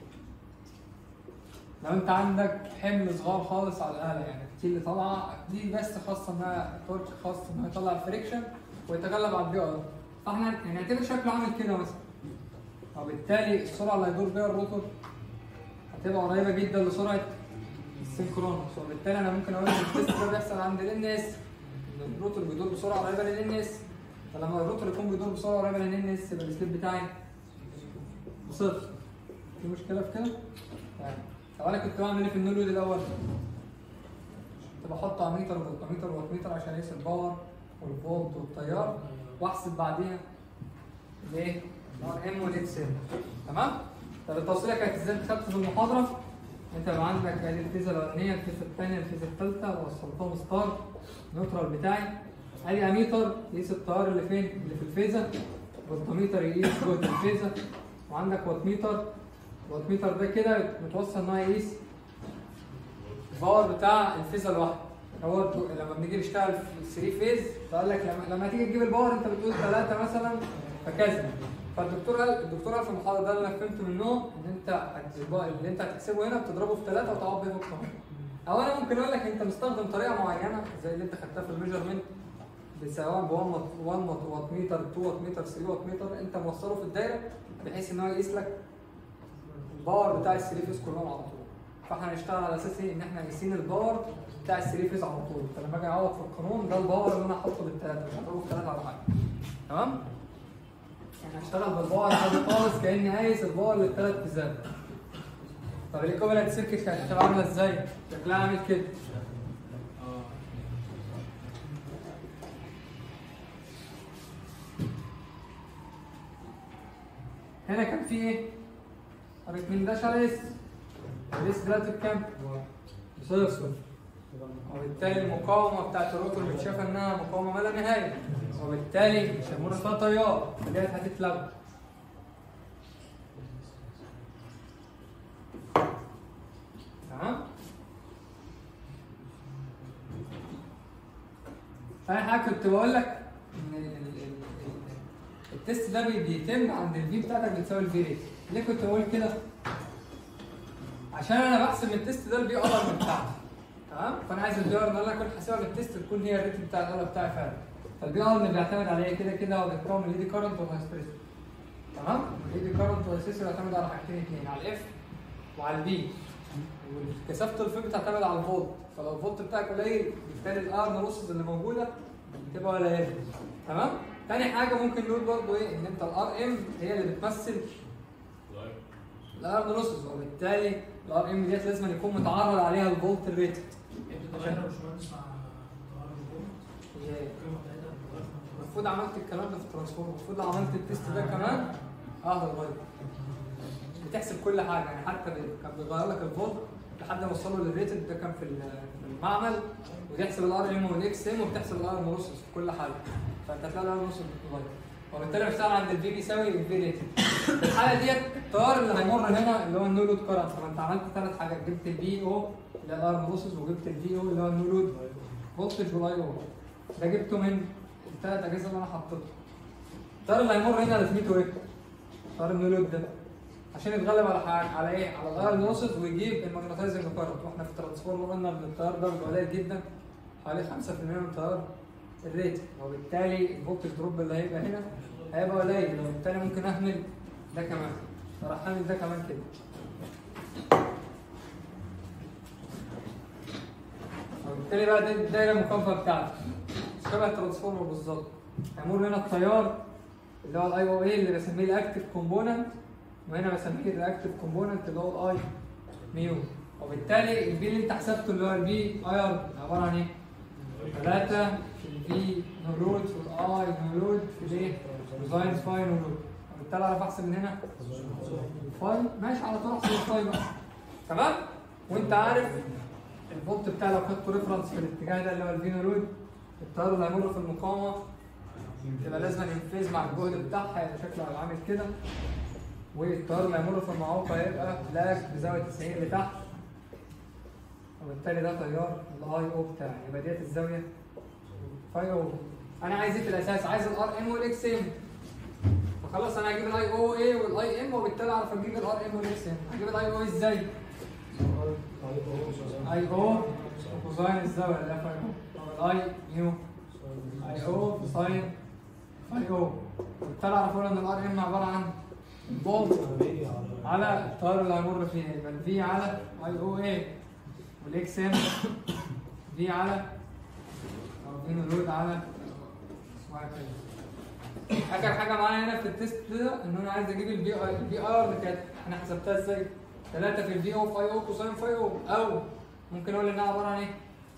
لو انت عندك حمل صغير خالص على الاله يعني الكتير اللي طالعه دي بس خاصه انها تورك خاص انها يطلع الفريكشن ويتغلب على البي ار فاحنا يعني اعتبر شكله عامل كده مثلا وبالتالي السرعه اللي هيدور بيها الروتور هتبقى قريبه جدا لسرعه السينكرونس وبالتالي انا ممكن اقول ان التست ده بيحصل عند الان اس ان الروتور بيدور بسرعه قريبه للان اس فلما الروتور يكون بيدور بسرعه قريبه للان اس يبقى السليب بتاعي صفر في مشكله في كده؟ يعني طب انا كنت بعمل ايه في النولود الاول؟ كنت بحط اميتر وفولتميتر وواتميتر عشان اقيس الباور والفولت والتيار واحسب بعديها الايه؟ الار ام والاكس ام تمام؟ طب التوصيله كانت ازاي خدت في المحاضره؟ انت يبقى عندك ادي الفيزا الاولانيه الفيزا الثانيه الفيزا الثالثه وصلتهم ستار نيوترال بتاعي ادي اميتر يقيس التيار اللي فين؟ اللي في الفيزا فولتميتر يقيس جهد الفيزا وعندك واتميتر الواتميتر ده كده متوصل ان هو يقيس الباور بتاع الفيزا الواحده هو الدو- لما بنيجي نشتغل في 3 فيز فقال لك لما, لما تيجي تجيب الباور انت بتقول 3 مثلا فكذا فالدكتور قال الدكتور قال في المحاضره ده اللي انا فهمت منه ان انت هت- الباور اللي انت هتحسبه هنا بتضربه في 3 وتقعد بيه في القانون او انا ممكن اقول لك انت مستخدم طريقه معينه زي اللي انت خدتها في الميجرمنت سواء ب 1 1 وات متر 2 وات متر 3 وات متر انت موصله في الدايره بحيث ان هو يقيس لك الباور بتاع الثري فيز كلهم على طول فاحنا هنشتغل على اساس ايه ان احنا قايسين الباور بتاع الثري فيز على طول فلما اجي اعوض في القانون ده الباور اللي انا حاطه بالثلاثه مش هضربه في ثلاثه على حاجه تمام؟ يعني هشتغل بالباور عادي خالص كاني قايس الباور للثلاث فيزات طب الايكوفالنت سيركت كانت هتبقى عامله ازاي؟ شكلها عامل كده هنا كان في ايه؟ قريت من ده على اس الاس دلوقتي بكام؟ بصفر وبالتالي المقاومة بتاعت الروتور متشافة انها مقاومة ما لا نهاية وبالتالي مش هيمر فيها تيار فديت هتتلغى تمام؟ فأنا حاجة كنت بقول لك إن ال- ال- ال- ال- التست ده بي- بيتم عند الفي بتاعتك بتساوي الفي ريت ليه كنت بقول كده؟ عشان انا بحسب من التست ده البي ار بتاعتي تمام فانا عايز البي ار اللي انا كنت حاسبها من التست تكون هي الريت بتاع الاله بتاعي فعلا فالبي ار اللي بيعتمد على ايه كده كده هو بيتكون من الايدي كارنت والهيستريس تمام الايدي كارنت والهيستريس بيعتمد على حاجتين اثنين على الاف وعلى البي وكثافه الفي بتعتمد على الفولت فلو الفولت بتاعك قليل بالتالي الار نص اللي موجوده بتبقى قليله تمام تاني حاجه ممكن نقول برضه ايه ان انت الار ام هي اللي بتمثل الار نص وبالتالي الار ام ديت لازم يكون متعرض عليها الفولت الريتد بتتغير يا باشمهندس مع القرار الجمهور القيمه بتاعتها بتتغير مع المفروض عملت الكلام ده في الترانسفورمر المفروض لو عملت التيست ده كمان اه هتغير بتحسب كل حاجه يعني حتى بي- كان بيغير لك الفولت لحد ما وصله للريتد ده كان في ال- في المعمل وتحسب الار ام والاكس ام وبتحسب الار نص في كل حاجه فانت هتلاقي الار نص بتتغير وبالتالي بشتغل عند الفي بيساوي الفي ريتد في الحاله ديت التيار اللي هيمر هنا اللي هو النو لود كارنت فانت عملت ثلاث حاجات جبت البي او اللي هي الارم لوسز وجبت الفي او اللي هو النو لود فولتج والاي او ده جبته من الثلاث اجهزه اللي انا حطيتهم التيار اللي هيمر هنا لازمته ايه؟ تيار النو لود ده عشان يتغلب على حاجة على ايه؟ على الارم لوسز ويجيب الماجنتايزنج كارنت واحنا في الترانسفورمر قلنا ان التيار ده بيبقى قليل جدا حوالي 5% من تيار الريت وبالتالي الفولتج دروب اللي هيبقى هنا هيبقى قليل وبالتالي ممكن اهمل ده كمان فراح اعمل ده كمان كده وبالتالي بقى دي الدايره المكافئه بتاعتي شبه الترانسفورمر بالظبط هيمر هنا التيار اللي هو الاي او اي اللي بسميه الاكتف كومبوننت وهنا بسميه الرياكتيف كومبوننت اللي هو الاي ميو وبالتالي البي اللي انت حسبته اللي هو البي اي ار عباره عن ايه؟ 3 في البي نولود في الاي نولود في الايه؟ كوزاين فاي نولود وبالتالي اعرف احسب من هنا فاي ماشي على طول احسب الفاي بقى تمام؟ وانت عارف الفولت بتاعي لو خدته ريفرنس في الاتجاه ده اللي هو الفي نولود التيار اللي هيمر في المقاومه يبقى لازم ينفذ مع الجهد بتاعها يبقى شكله هيبقى عامل كده والتيار اللي هيمر في المعوقه هيبقى لاج بزاويه 90 لتحت وبالتالي ده تيار الاي او بتاعي يبقى ديت الزاويه فاي او انا عايز ايه في الاساس عايز الار ام والاكس ام فخلاص انا هجيب الاي او اي والاي ام وبالتالي اعرف اجيب الار ام والاكس ام هجيب الاي او ازاي اي او كوزاين الزاويه اللي هي فاي او الاي يو اي او ساين فاي او وبالتالي اعرف اقول ان الار ام عباره عن فولت على التيار اللي هيمر فيها يبقى الفي على اي او اي والاكس ام في على او في نلود على وهكذا اخر حاجه معايا هنا في التيست ده ان انا عايز اجيب الفي اي الفي ار اللي كانت انا حسبتها ازاي 3 في الفي او فاي او كوساين فاي او او ممكن اقول انها عباره عن ايه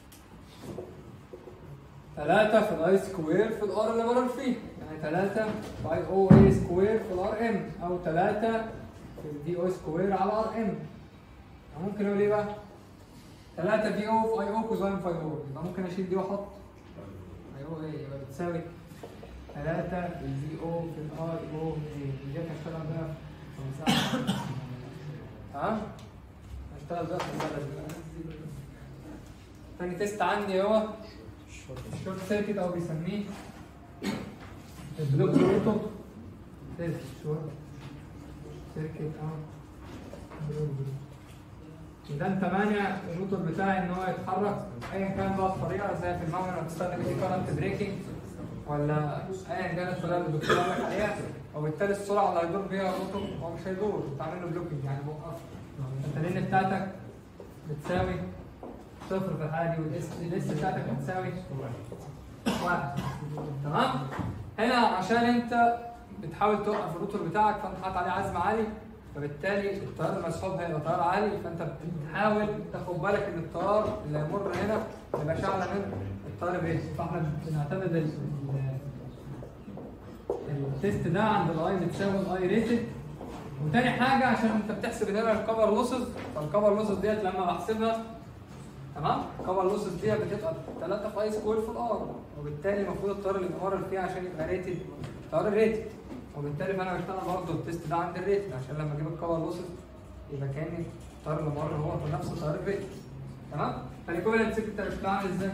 3 في الاي سكوير في الار اللي مرر فيه يعني 3 في اي او اي سكوير في الار ام او 3 في الفي او سكوير على ار ام ممكن اقول ايه بقى 3 في او في اي او كوزاين فاي او يبقى ممكن اشيل دي واحط اي او ايه يبقى بتساوي 3 في الفي او في الاي او دي دي هشتغل بقى في مساحه تمام هشتغل بقى في البلد تاني تيست عندي هو الشورت سيركت او بيسميه البلوك روتو تيست شورت سيركت او بلوك ده انت مانع الروتور بتاعي ان هو يتحرك ايا كان بقى الطريقه زي في المعمل لما بتستخدم ايه كارنت بريكنج ولا ايا كانت الطريقه اللي الدكتور قال لك عليها وبالتالي السرعه اللي هيدور بيها الروتور هو مش هيدور انت عامل له بلوكينج يعني موقفه انت اللين بتاعتك بتساوي صفر في الحاله دي والاس الاس بتاعتك بتساوي واحد تمام هنا عشان انت بتحاول توقف الروتور بتاعك فانت حاطط عليه عزم عالي فبالتالي التيار المسحوب هيبقى تيار عالي فانت بتحاول تاخد بالك ان التيار اللي هيمر هنا ما يبقاش اعلى من التيار الريت فاحنا بنعتمد ال- ال- التيست ده عند الاي بتساوي الاي ريتد وتاني حاجه عشان انت بتحسب هنا الكفر لوسز فالكفر لوسز ديت لما بحسبها تمام الكفر لوسز ديت بتبقى 3 في اي سكوير في الار وبالتالي المفروض التيار اللي بيمر فيها عشان يبقى ريتد تيار الريتد وبالتالي فانا بشتغل برضه التيست ده عند الريتد عشان لما اجيب الكفر لوسز يبقى كان التيار اللي مر هو في نفس تيار الريتد تمام فالكوفالنت سيكت بتبقى عامل ازاي؟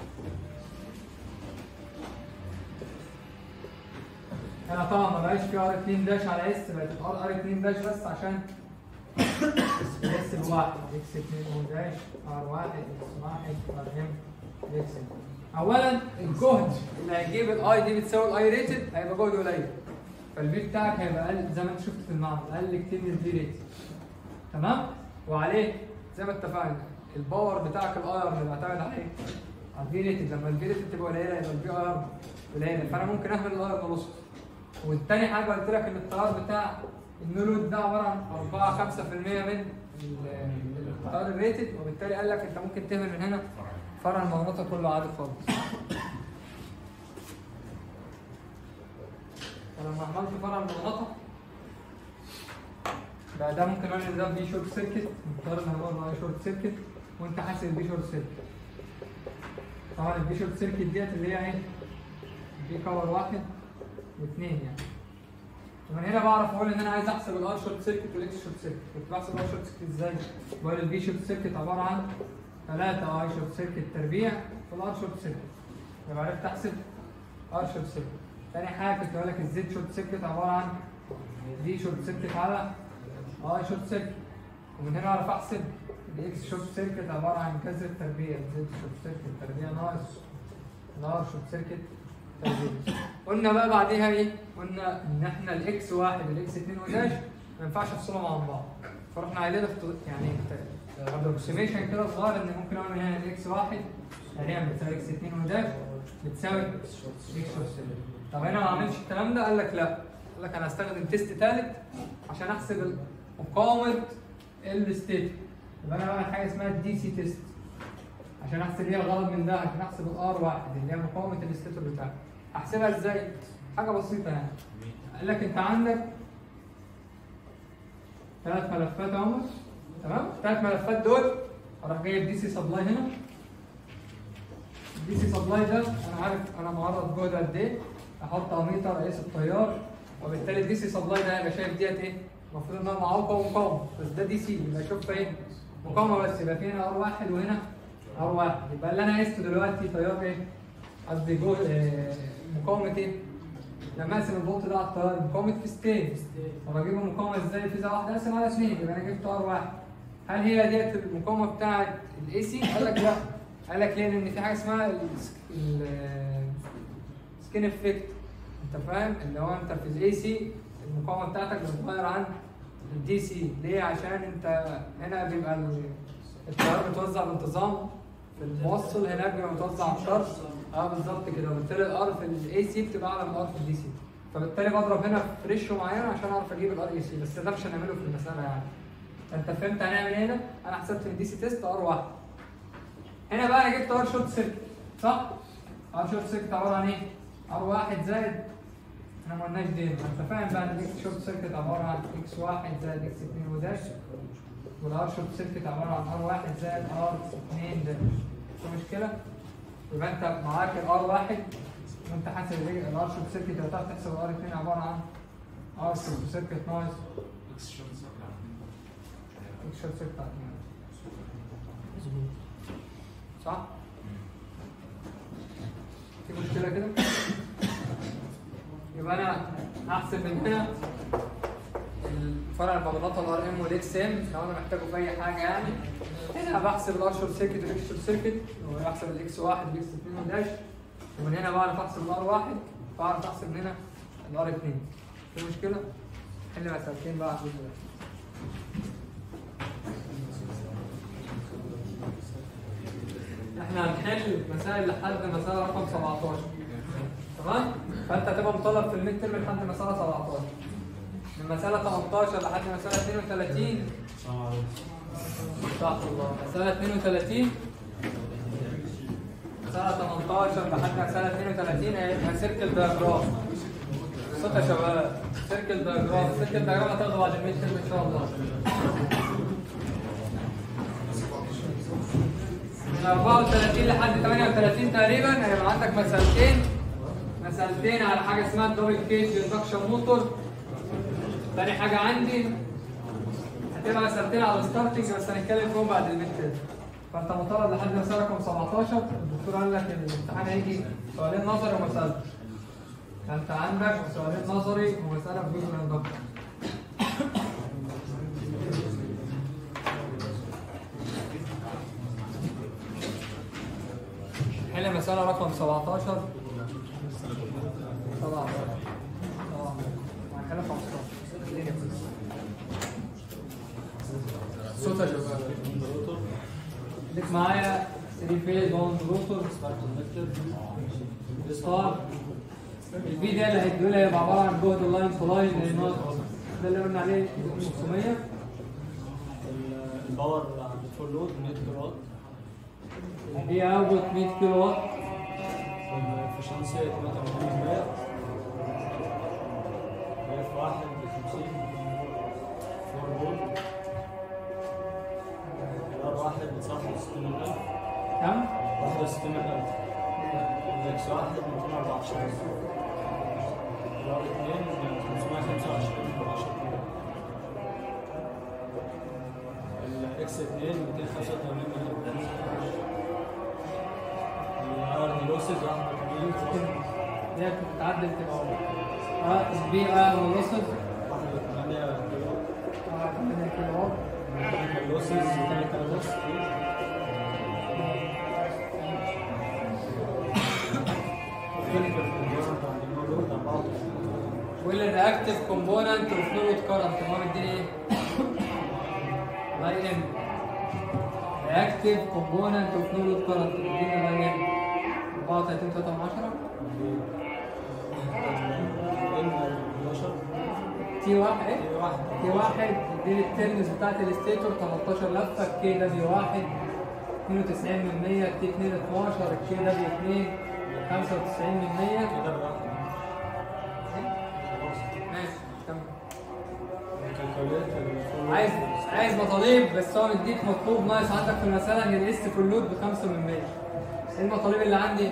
هنا طبعا ما بقاش في ار 2 داش على اس بقت ار ار 2 داش بس عشان اس بواحد اكس 2 او داش ار 1 اكس 1 ار ام اكس اولا الجهد اللي هيجيب الاي دي بتساوي الاي ريتد هيبقى جهد قليل فالبي بتاعك هيبقى اقل زي ما انت شفت في المعمل اقل كتير من البي ريتد تمام وعليه زي ما اتفقنا الباور بتاعك الاي ار اللي معتمد عليه على البي ريتد لما البي ريتد تبقى قليله يبقى البي ار قليله فانا ممكن اهمل الاي ار نص والتاني حاجه قلت لك ان التيار بتاع النولود ده عباره عن 4 5% من ال- التيار الريتد وبالتالي قال لك انت ممكن تهمل من هنا فرع المغناطه كله عادي خالص فلما عملت فرع المغناطه بقى ده ممكن اقول ان ده بي شورت سيركت التيار اللي هو معاه شورت سيركت وانت حاسب البي شورت سيركت طبعا البي شورت سيركت ديت اللي هي ايه؟ بي كور واحد واثنين يعني ومن هنا بعرف اقول ان انا عايز احسب الار شورت سيركت والاكس شورت سيركت كنت بحسب الار شورت سيركت ازاي؟ بقول البي شورت سيركت عباره عن 3 اي شورت سيركت تربيع في الار شورت سيركت يبقى عرفت احسب ار شورت سيركت تاني حاجه كنت بقول لك الزد شورت سيركت عباره عن دي شورت سيركت على اي شورت سيركت ومن هنا اعرف احسب الاكس شورت سيركت عباره عن كذا تربيع زد شورت سيركت تربيع ناقص الار شورت سيركت تربيع قلنا بقى بعديها ايه؟ قلنا ان احنا الاكس واحد والاكس اتنين وداش ما ينفعش افصلهم عن بعض فرحنا عايزين يعني ابروكسيميشن كده صغير ان ممكن اقول من هنا الاكس واحد يعني بتساوي اكس اتنين وداش بتساوي اكس شورت سيركت طب هنا ما عملش الكلام ده قال لك لا قال لك انا هستخدم تيست ثالث عشان احسب مقاومه الستيت يبقى انا بعمل حاجه اسمها الدي سي تيست عشان احسب ايه الغرض من ده عشان احسب الار واحد اللي هي مقاومه الستيتور بتاعك احسبها ازاي؟ حاجه بسيطه يعني قال لك انت عندك ثلاث ملفات اهم تمام؟ الثلاث ملفات دول اروح جايب دي سي سبلاي هنا الدي سي سبلاي ده انا عارف انا معرض جهد قد ايه احط اميتر اقيس التيار وبالتالي الدي سي سبلاي ده هيبقى شايف ديت ايه؟ المفروض انها معوقه ومقاومه بس ده دي سي يبقى شوف ايه؟ مقاومه بس يبقى في هنا ار واحد وهنا ار واحد يبقى اللي انا قيسته دلوقتي تيار ايه؟ قصدي جهد آه، مقاومه ايه؟ لما اقسم الفولت ده على التيار مقاومه فيستين طب اجيبها مقاومه ازاي؟ فيزا واحده اقسم على اثنين يبقى انا جبت ار واحد هل هي ديت المقاومه بتاعت الاي سي؟ قال لك لا قال لك ليه؟ لان في حاجه اسمها سكين افكت انت فاهم؟ اللي هو انت في الاي سي المقاومه بتاعتك بتتغير عن الدي سي ليه؟ عشان انت هنا بيبقى ال- التيار متوزع بانتظام في الموصل هناك بيبقى متوزع على الشرط اه بالظبط كده وبالتالي الار في الاي سي بتبقى اعلى من الار في الدي سي فبالتالي بضرب هنا في ريشيو معين عشان اعرف اجيب الار اي سي بس ده مش هنعمله في المساله يعني انت فهمت هنعمل ايه هنا؟ انا حسبت من دي سي تيست ار واحد هنا بقى انا جبت ار شورت سيركت صح؟ ار شورت سيركت عباره عن ايه؟ ار واحد زائد احنا ما قلناش دي انت فاهم بقى ان الاكس شورت سيركت عباره عن اكس واحد زائد اكس اتنين وداش والار شورت سيركت عباره عن ار واحد زائد ار اتنين داش في مشكله؟ يبقى انت معاك الار واحد وانت حاسب الار شورت سيركت يبقى تعرف تحسب الار اتنين عباره عن ار شورت سيركت ناقص اكس شورت سيركت على اتنين. صح؟ في مشكلة كده؟ يبقى أنا هحسب من هنا الفرع المغناطة الار ام والاكس ام لو أنا محتاجه في أي حاجة يعني هنا بحسب الار شورت سيركت والاكس شورت سيركت وبحسب الاكس واحد والاكس اتنين والداش ومن هنا بعرف أحسب الار واحد بعرف أحسب من هنا الار اتنين في مشكلة؟ حل مسألتين بقى بإذن الله احنا هنحل مسائل لحد مسألة رقم 17 تمام؟ فانت هتبقى مطالب في الميد ترم لحد مسألة 17 من مسألة 18 لحد مسألة 32 استغفر الله مسألة 32 مسألة 18 لحد مسألة 32 هيبقى سيركل دايجرام صوت يا شباب سيركل دايجرام سيركل دايجرام هتاخده بعد الميد ترم ان شاء الله من 34 لحد 38 تقريبا هيبقى عندك مسألتين مسألتين على حاجة اسمها الدبل كيج اندكشن موتور تاني حاجة عندي هتبقى مسألتين على الستارتنج بس هنتكلم فيهم بعد الميد تيرم فانت مطالب لحد مسألة رقم 17 الدكتور قال لك ان الامتحان هيجي سؤالين نظري ومسألة فانت عندك سؤالين نظري ومسألة في جزء الاندكشن حل مسألة رقم 17 17 اه وهنحلها 15 الدنيا كويسة. صوت يا شباب ليك معايا 3 فيز 1 روتور ستار البي ده اللي هيديهولي هيبقى عبارة عن جهد اللاين تو لاين لأن هو ده اللي قلنا عليه 500 الباور عند الفول لود 100 كيلو وات البي اوتبوت 100 كيلو وات الافشنسي 83% اف واحد ب 50 4 فولت الار واحد بتصرف 60000 كم؟ 61000 الاكس واحد 214 الار اثنين 525 10 الاكس اكس 2 285 ملي الار لوسز 81 دي بتتعدل تبقى اه البي اه ولوسز 8 كيلو اه 8 كيلو واط اللوسز 63 الكيميكال كومبوننت عند المولود 24 والرياكتيف كومبوننت اوف فلويد كارنت هو مديني ايه؟ لاي ام رياكتيف كومبوننت اوف فلويد كارنت مديني لاي ام 34 3 من 10 تي واحد تي واحد دي الترمز بتاعت الستيتور 13 لفه كي دبليو واحد 92 من 100 تي 2 12 كي دبليو 2 95 من 100 ماشي كمل عايز عايز مطالب بس هو مديك مطلوب ناقص عندك في المساله ان الاس في اللود ب 5 من 100 ايه المطالب اللي عندي؟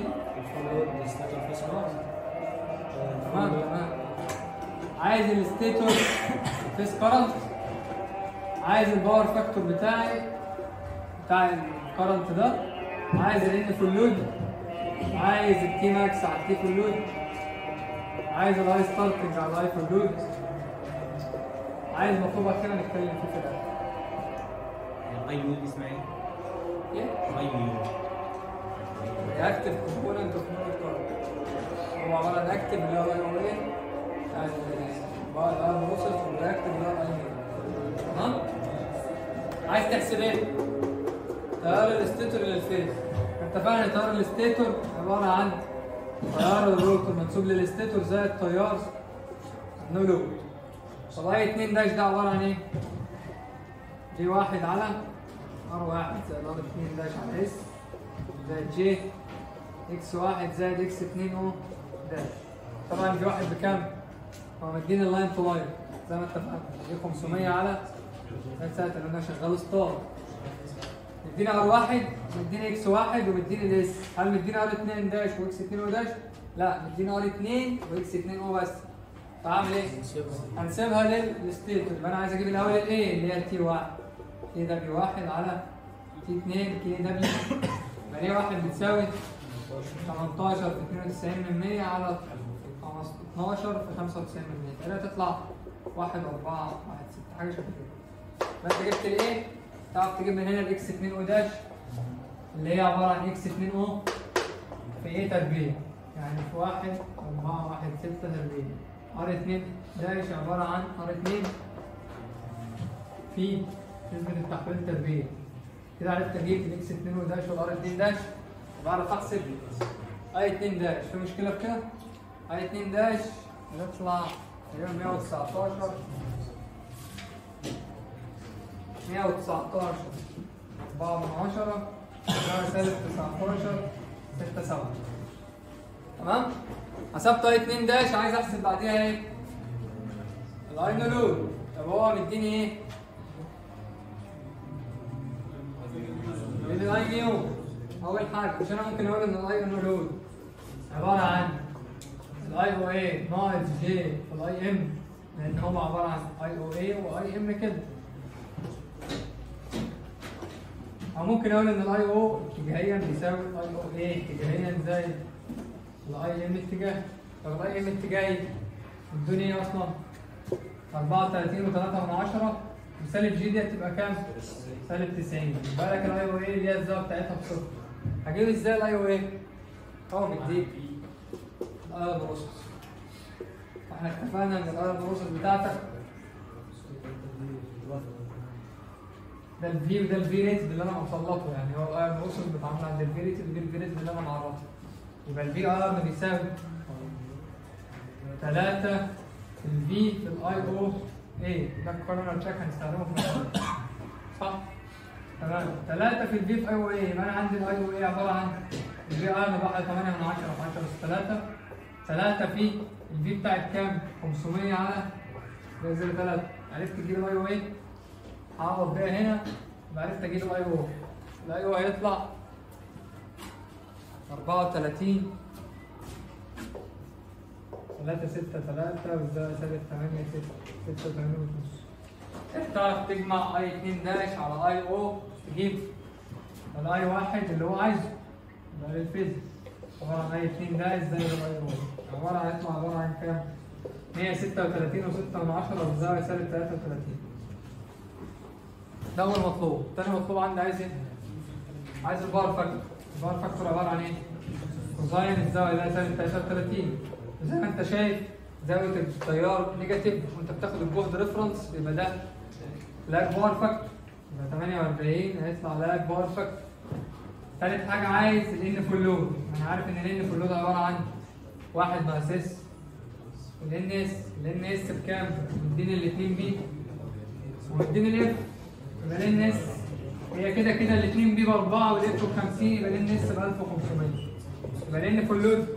تمام تمام عايز الستيتور فيس كارنت عايز الباور فاكتور بتاعي بتاع الكرنت ده عايز الان في اللود عايز التي ماكس على التي في اللود عايز الهاي ستارتنج على الهاي في اللود عايز مطلوبة كده نتكلم فيه في الاخر الاي يو دي اسمها ايه؟ ايه؟ اي يو رياكتيف كومبوننت اوف نود كارنت هو عباره عن اكتف اللي هو الاي او اي يعني بقى الار بروسيس والرياكتيف اللي هو الاي تمام عايز تحسب ايه؟ تيار الاستيتور للفيز اتفقنا ان تيار الاستيتور عباره عن تيار الروتور منسوب للاستيتور زائد تيار نو لود طب اي 2 داش ده عباره عن ايه؟ جي واحد على ار واحد زائد ار 2 داش على اس زائد جي اكس واحد زائد اكس 2 او داش طبعا جي واحد بكام؟ هو مديني اللاين تو لاين زي ما اتفقنا جي 500 على ساعة اللي انا شغال ستار مديني ار واحد مديني اكس واحد ومديني الاس هل مديني ار 2 داش واكس 2 او داش؟ لا مديني ار 2 واكس 2 او بس فاعمل ايه؟ هنسيبها للستيتور يبقى انا عايز اجيب الاول الايه اللي هي تي واحد تي دبليو واحد على تي 2 كي دبليو يبقى ليه واحد بتساوي 18 في 92 من 100 على 12 في 95 من 100 كده تطلع 1 4 1 6 حاجه شبه كده فانت جبت الايه تعرف تجيب من هنا الاكس 2 او داش اللي هي عباره عن اكس 2 او في ايه تربيع يعني في 1 4 1 6 تربيع ار 2 داش عباره عن ار 2 في نسبه التحويل تربيع كده عرفت اجيب الاكس 2 او داش والار 2 داش بعرف احسب اي 2 داش في مشكله في كده اي 2 داش يطلع تقريبا 119 119 4 من 10 ده سالب 19 6 7 تمام حسبت اي 2 داش عايز احسب بعديها ايه الاي نولود طب هو مديني ايه مديني الاي نيو اول حاجه مش انا ممكن اقول ان الاي نولود عباره عن الاي او اي ناقص جي في الاي ام لان هو عباره عن اي او اي واي ام كده او ممكن اقول ان الاي او اتجاهيا بيساوي الاي او اي اتجاهيا زائد الاي ام اتجاه طب الاي ام اتجاهي الدنيا ايه اصلا 34 و3 من 10 وسالب جي دي هتبقى كام؟ سالب 90 يبقى لك الاي او اي اللي هي الزاويه بتاعتها بصفر هجيب ازاي الاي او اي؟ هو مديك الاي بروسس احنا اتفقنا ان الاي بروسس بتاعتك ده الفي وده الفي ريت اللي انا مسلطه يعني هو الاي بروسس بتعامل عند الفي ريت ودي الفي ريت اللي انا معرفه يبقى الفي ار بيساوي 3 في الفي في الاي او اي ده الكورنر تشيك هنستخدمه في المسألة. صح؟ تمام 3 في الفي في اي او اي يبقى انا عندي الاي او اي عباره عن الفي ار بقى 8 من 10 في 10 بس 3 3 في الفي بتاعت كام؟ 500 على ده زي 3 عرفت تجيب الاي او اي هعوض بيها هنا يبقى عرفت اجيب الاي او الاي او هيطلع 34 3 6 3 والزاوية سالب 8 6 86 ونص تعرف تجمع اي 2 داش على اي او تجيب الاي واحد اللي هو عايزه ده للفيزياء عباره عن اي 2 داش زي الاي او عباره عن يطلع عباره عن كام؟ 136 و6 من 10 والزاويه سالب 33 ده اول مطلوب تاني مطلوب عندي عايز ايه؟ عايز البار فاكتور البار فاكتور عباره عن ايه؟ كوزاين الزاويه ده سالب 33 زي ما انت شايف زاويه التيار نيجاتيف وانت بتاخد الجهد ريفرنس يبقى ده لاج بار فاكتور يبقى 48 هيطلع لاج بار فاكتور ثالث حاجه عايز الان فول لود انا عارف ان الان فول لود عباره عن واحد ناقص اس والان اس الان اس بكام؟ مديني الاثنين بي ومديني الاف يبقى الان اس هي كده كده الاثنين بي باربعه والاف ب 50 يبقى الان اس ب 1500 يبقى الان فول لود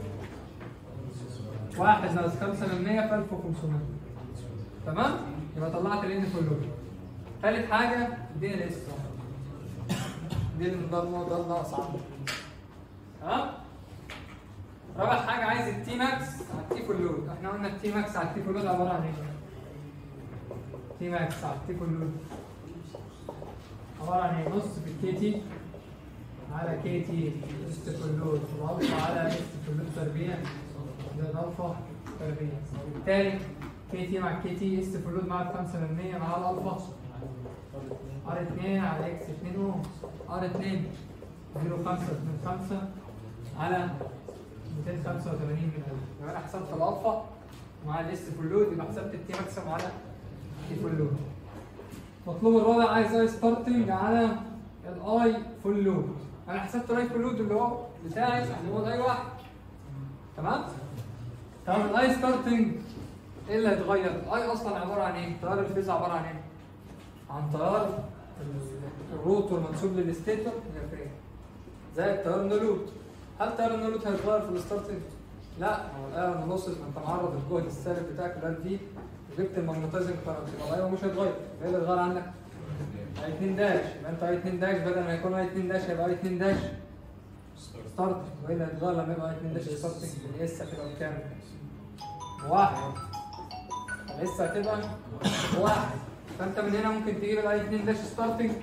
واحد ناقص 5 من 100 في 1500 تمام؟ يبقى طلعت الان فول لود ثالث حاجه اديني الاس دي الضربه ده الناقص عندي تمام؟ رابع حاجه عايز التي ماكس على التي فول لود احنا قلنا التي ماكس على التي فول لود عباره عن ايه؟ تي ماكس على التي فول لود عباره عن ايه؟ نص في الكي تي على كي تي است فول لود والفا على است فول لود تربيع ده الالفا تربيع وبالتالي كي تي مع كي تي است فول لود مع 5% مع الالفا ار 2 على اكس 2 اوم ار 2 0 5 2 5 على 285 من 1000 يبقى انا حسبت الالفا مع الاس فول لود يبقى حسبت التي ماكسيم على التي فول لود المطلوب الرابع عايز اي ستارتنج على الاي فول لود انا حسبت الاي فول لود اللي هو بتاعي اللي هو الاي واحد تمام طب الاي ستارتنج ايه اللي هيتغير؟ الاي اصلا عباره عن ايه؟ تيار الفيز عباره عن ايه؟ عن تيار الروتور منسوب للستيتور هي فريم زائد تيار النولود هل تيار النولود هيتغير في الستارتنج؟ لا هو الايرون لوسز ما انت معرض للجهد السالب بتاعك الار في وجبت الماجنتايزنج كارنت يبقى الايرون مش هيتغير ايه اللي هيتغير عندك؟ اي 2 داش يبقى انت اي 2 داش بدل ما يكون اي 2 داش هيبقى اي 2 داش ستارت وايه اللي هيتغير لما يبقى اي 2 داش ستارتنج؟ الاس هتبقى بكام؟ واحد الاس هتبقى واحد فانت من هنا ممكن تجيب الاي 2 داش ستارتنج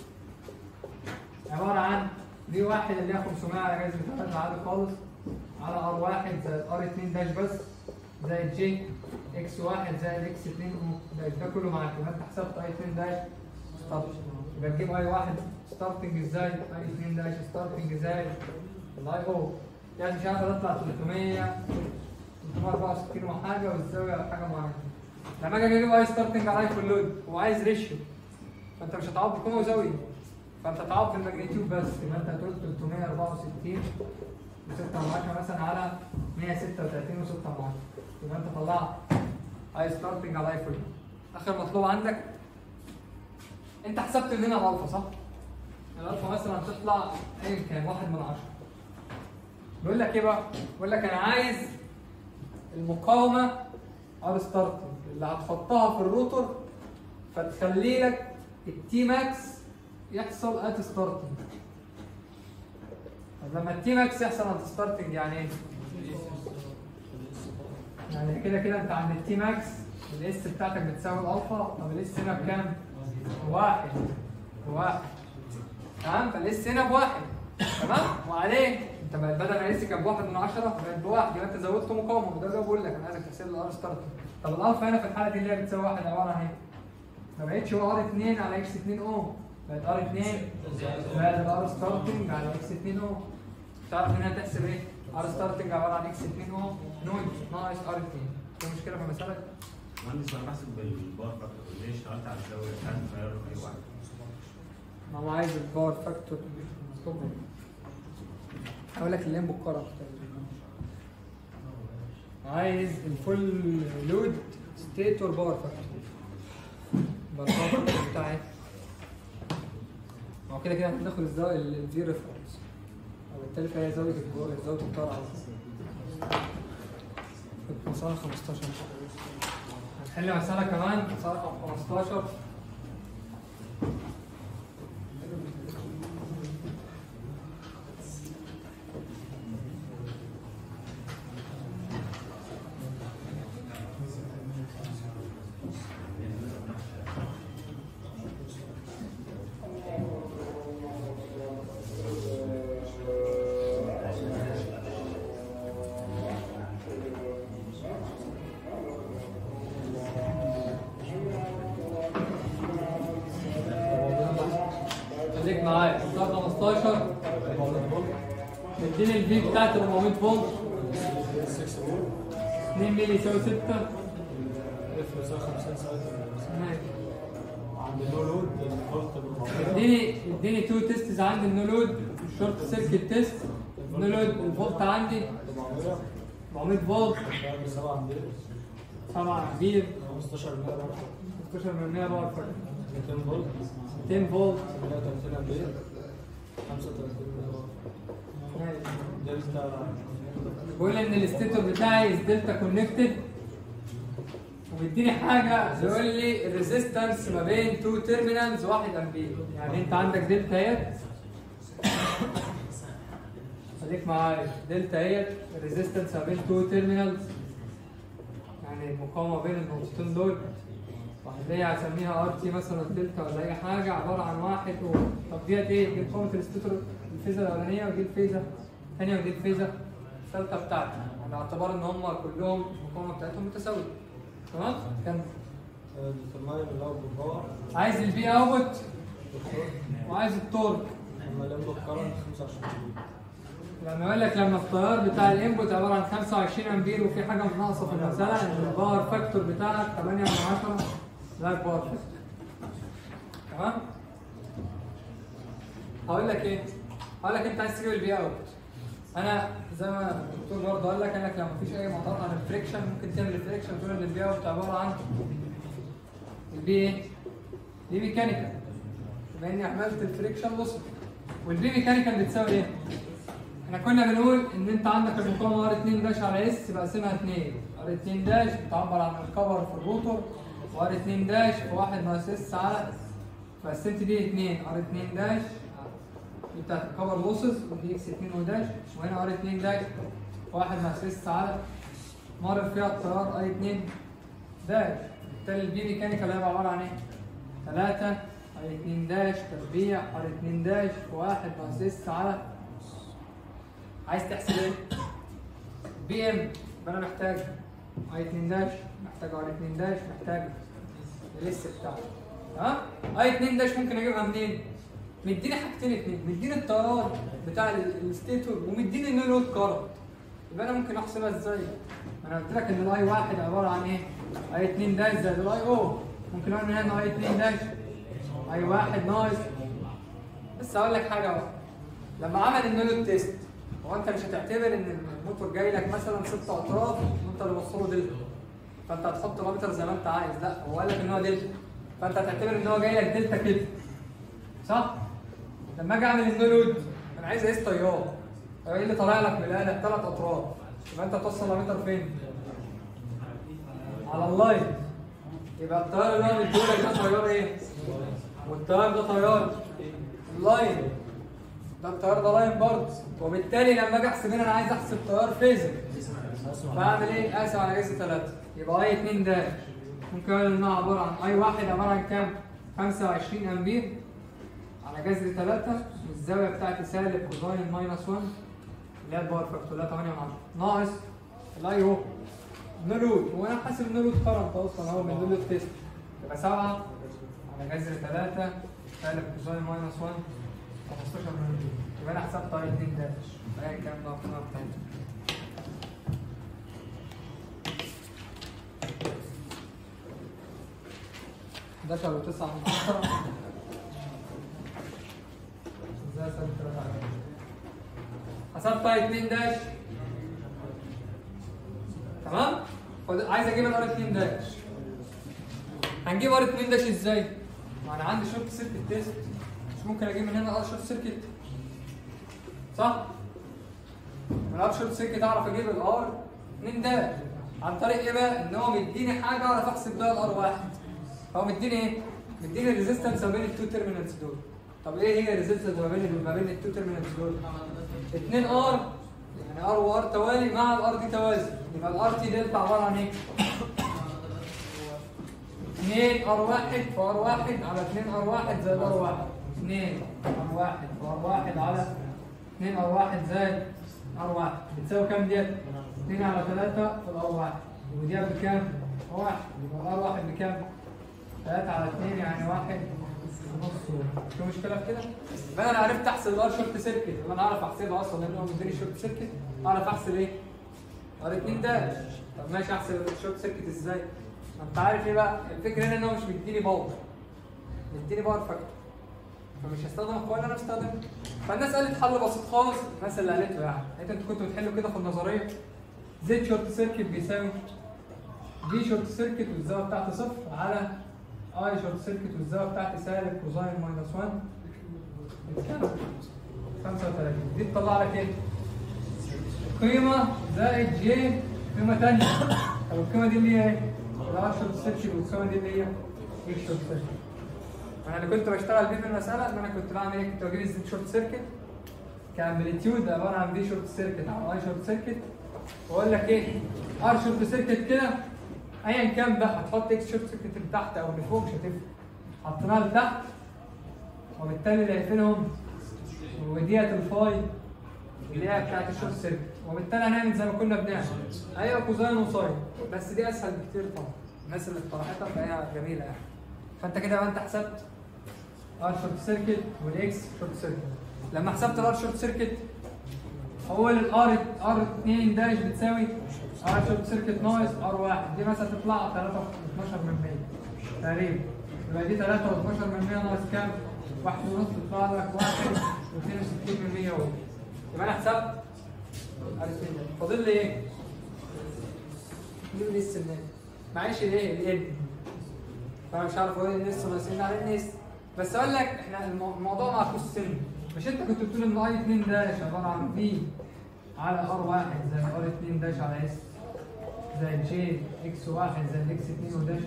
عباره عن دي واحد اللي هي 500 على جذر 3 عادي خالص على ار واحد زائد ار 2 داش بس زائد جي اكس واحد زائد اكس 2 زائد ده كله معاك يبقى انت حسبت اي 2 داش ستارتنج يبقى تجيب اي واحد ستارتنج ازاي اي 2 داش ستارتنج ازاي الاي او يعني مش عارف تطلع 300 364 وحاجه والزاويه حاجه معينه لما اجي اجيب اي ستارتنج على اي فول لود هو عايز ريشيو فانت مش هتعوض بقيمه وزاويه فانت تعوض بالماجنتيود بس يبقى انت هتقول 364 و6 مثلا على 136 و6 يبقى انت طلعت اي ستارتنج على اي فول لود اخر مطلوب عندك انت حسبت من هنا الالفا صح؟ الالفا مثلا تطلع ايا كان واحد من عشرة بيقول لك ايه بقى؟ بيقول لك انا عايز المقاومه ار ستارتنج اللي هتحطها في الروتور فتخلي لك التي ماكس يحصل ات ستارتنج طب لما التي ماكس يحصل ات ستارتنج يعني ايه؟ يعني كده كده انت عند التي ماكس الاس بتاعتك بتساوي الالفا طب الاس هنا بكام؟ واحد واحد تمام فالاس هنا بواحد تمام وعليه انت بقت بدل ما الاس كان بواحد من عشرة بقت بواحد يبقى انت زودت مقاومه وده اللي بقول لك انا عايزك تحسب لي الار ستارتنج طب الالفا هنا في الحاله دي اللي هي بتساوي واحد عباره عن ايه؟ ما بقتش هو ار 2 على اكس 2 اوم بقت ار 2 زائد الار ستارتنج على اكس 2 اوم تعرف هنا تحسب ايه؟ ار ستارتنج عباره عن اكس 2 اوم نود ناقص ار 2 في مشكله في المساله؟ مهندس انا بحسب بالبار فاكتور ليه اشتغلت على الزاويه بتاعت التيار اي واحد ما هو عايز الباور فاكتور هقول لك اللي بالكرة عايز الفول لود ستيتور باور فاكتور يبقى الباور فاكتور بتاعي ما هو كده كده هناخد الزاوية الفي ريفرنس وبالتالي فهي زاوية الجو- زاوية الطار على كنت مسألة 15 هنحل مسألة كمان مسألة رقم 15 اه الفي بتاعت 400 فولت 2 مللي يساوي 6 اف يساوي 50 سايت ماشي عند النو لود الفولت ب 400 اديني اديني تو تيستس عندي النو لود الشورت سيركت تيست النو لود الفولت عندي 400 400 فولت بعد 7 امبير 7 امبير 15 ملي برضه 16 من 100 باور فرق 200 فولت 200 فولت 130 امبير 35 ملي باور ماشي دلتا بيقول لي ان الستيتور بتاعي از دلتا كونكتد وبيديني حاجه بيقول لي الريزيستنس ما بين تو تيرمينالز 1 امبير يعني انت عندك دلتا اهيت خليك معايا دلتا اهيت الريزيستنس ما بين تو تيرمينالز يعني المقاومه بين النقطتين دول اللي هي هسميها ار تي مثلا دلتا ولا اي حاجه عباره عن واحد و... طب ديت ايه؟ دي مقاومه الستيتور الفيزا الاولانيه ودي الفيزا الثانيه ودي الفيزا الثالثه بتاعتي على اعتبار ان هم كلهم المقاومه بتاعتهم متساويه تمام؟ كان الترماي اللي هو بالباور عايز البي اوت دكتور وعايز التورك لما الانبوت كارنت 25 لما يقول لك لما التيار بتاع الانبوت عباره عن 25 امبير وفي حاجه ناقصه في المساله ان الباور فاكتور بتاعك 8 من 10 ده الباور فاكتور تمام؟ هقول لك ايه؟ هقول لك انت عايز تجيب البي اوت انا زي ما الدكتور برضه قال لك انك لو مفيش اي معطيات عن الفريكشن ممكن تعمل الفريكشن تقول ان البي اوت عباره عن البي ايه؟ دي ميكانيكال بما اني عملت الفريكشن لوس والبي ميكانيكال بتساوي ايه؟ احنا كنا بنقول ان انت عندك المقاومه ار 2 داش على اس بقسمها 2 ار 2 داش بتعبر عن الكفر في الروتور وار 2 داش في 1 ناقص اس على فقسمت دي 2 ار 2 داش دي بتاعت الكفر لوسز ودي اكس 2 وداش وهنا ار 2 داش 1 ناقص اس على مر فيها التيار اي 2 داش بالتالي البي ميكانيكال هيبقى عباره عن ايه؟ 3 اي 2 داش تربيع ار 2 داش في 1 ناقص اس على عايز تحسب ايه؟ بي ام يبقى انا محتاج اي 2 داش محتاج ار 2 داش محتاج الاس بتاعه تمام؟ اي 2 داش ممكن اجيبها منين؟ مديني حاجتين اتنين مديني التيار بتاع ال- الستيتور ومديني النو لود كارنت يبقى انا ممكن احسبها ازاي؟ انا قلت لك ان الاي واحد عباره عن ايه؟ اي 2 داش زائد الاي او ممكن اقول من هنا اي 2 داش اي واحد ناقص بس هقول لك حاجه بقى لما عمل النولود تيست هو انت مش هتعتبر ان الموتور جاي لك مثلا ست اطراف وانت اللي موصله دلتا فانت هتحط الامتر زي ما انت عايز لا هو قال لك ان هو دلتا فانت هتعتبر ان هو جاي لك دلتا كده صح؟ لما اجي اعمل النولود انا عايز اقيس تيار هو ايه اللي طالع لك من الاله ثلاث اطراف يبقى انت توصل الامتر فين؟ على اللاين يبقى التيار اللي هو مديهولك ده تيار ايه؟ والتيار ده تيار لاين ده التيار ده لاين برضه وبالتالي لما اجي احسب هنا انا عايز احسب تيار فيزر فاعمل ايه؟ اقسم على جذر 3 يبقى اي 2 داش ممكن اقول انها عباره عن اي واحد عباره عن كام؟ 25 امبير على جذر 3 والزاويه بتاعتي سالب كوزاين الماينس 1 اللي هي الباور فاكتور لا 8 من 10 ناقص الاي او نولود هو انا حاسب النولود كرنت اصلا اهو من نولود تيست يبقى 7 على جذر 3 سالب كوزاين ماينس 1 15 من يبقى انا حسبت اي 2 داش فهي الكلام ده القناه بتاعتي حداشر وتسعة من عشرة ازاي سالب تلاتة على عشرة؟ حسبت اي 2 داش تمام؟ خد- عايز اجيب الار 2 داش هنجيب ار 2 داش ازاي؟ ما انا عندي شورت سيركت تيست مش ممكن اجيب من هنا ار شورت سيركت صح؟ من الار شورت سيركت اعرف اجيب الار 2 داش عن طريق ايه بقى؟ ان هو مديني حاجه اعرف احسب بيها الار واحد هو مديني ايه؟ مديني الريزيستنس ما بين التو تيرمينالز دول طب ايه هي الريزيستنس ما بين ما بين التو تيرمينالز دول؟ 2 ار يعني ار وار توالي مع الار دي توازي يبقى الار تي دلتا عباره عن ايه؟ 2 ار واحد في ار واحد على 2 ار واحد زائد ار واحد 2 ار واحد في ار واحد على 2 ار واحد زائد ار واحد بتساوي كام ديت؟ 2 على 3 في الار واحد ودي بكام؟ واحد يبقى الار واحد بكام؟ 3 على 2 يعني واحد نص في مشكله في كده يبقى انا عرفت احسب الار شورت سيركت يبقى انا اعرف احسبها اصلا لان هو مديني شورت سيركت اعرف احسب ايه؟ ار 2 داش طب ماشي احسب الشورت سيركت ازاي؟ ما انت عارف ايه بقى؟ الفكره هنا ان هو مش مديني باور مديني باور فاكتور فمش هستخدم القوانين اللي انا بستخدمها فالناس قالت حل بسيط خالص الناس اللي قالته يعني انت انتوا كنتوا بتحلوا كده في النظريه زد شورت سيركت بيساوي دي شورت سيركت والزاويه بتاعتي صفر على اي شورت سيركت والزاويه بتاعتي سالب كوزاين ماينس 1 بكام؟ 35 دي تطلع لك ايه؟ قيمه زائد جي قيمه ثانيه طب القيمه دي اللي هي ايه؟ الار شورت سيركت والقيمه دي اللي هي اكس شورت سيركت انا اللي كنت بشتغل بيه في المساله ان انا كنت بعمل ايه؟ كنت بجيب الزد شورت سيركت كامبليتيود عباره عن بي شورت سيركت على اي شورت سيركت واقول لك ايه؟ ار شورت سيركت كده ايا كان بقى هتحط اكس شورت سيركت لتحت او لفوق مش هتفرق حطيناها لتحت وبالتالي اللي هيقفلهم وديت الفاي اللي هي بتاعت الشورت سيركت وبالتالي هنعمل زي ما كنا بنعمل ايوه كوزاين وساين بس دي اسهل بكتير طبعا الناس اللي اقترحتها فهي جميله يعني فانت كده بقى انت حسبت ار شورت سيركت والاكس شورت سيركت لما حسبت الار شورت سيركت اول الار ار 2 داش بتساوي ار شورت سيركت ناقص ار 1 دي مثلا تطلع 3 12 من 100 تقريبا يبقى دي 3 و12 من 100 ناقص كام؟ 1 ونص تطلع لك 1 و62 من 100 اهو يبقى انا حسبت ار 2 فاضل لي ايه؟ مين لسه الناس؟ معيش الايه؟ الان فانا مش عارف اقول الناس ناقصين على الناس بس اقول لك احنا المو- الموضوع معكوس سن مش انت كنت بتقول ان اي 2 داش عباره عن في على ار 1 زائد ار 2 داش على اس زائد جي اكس 1 زائد اكس 2 وداش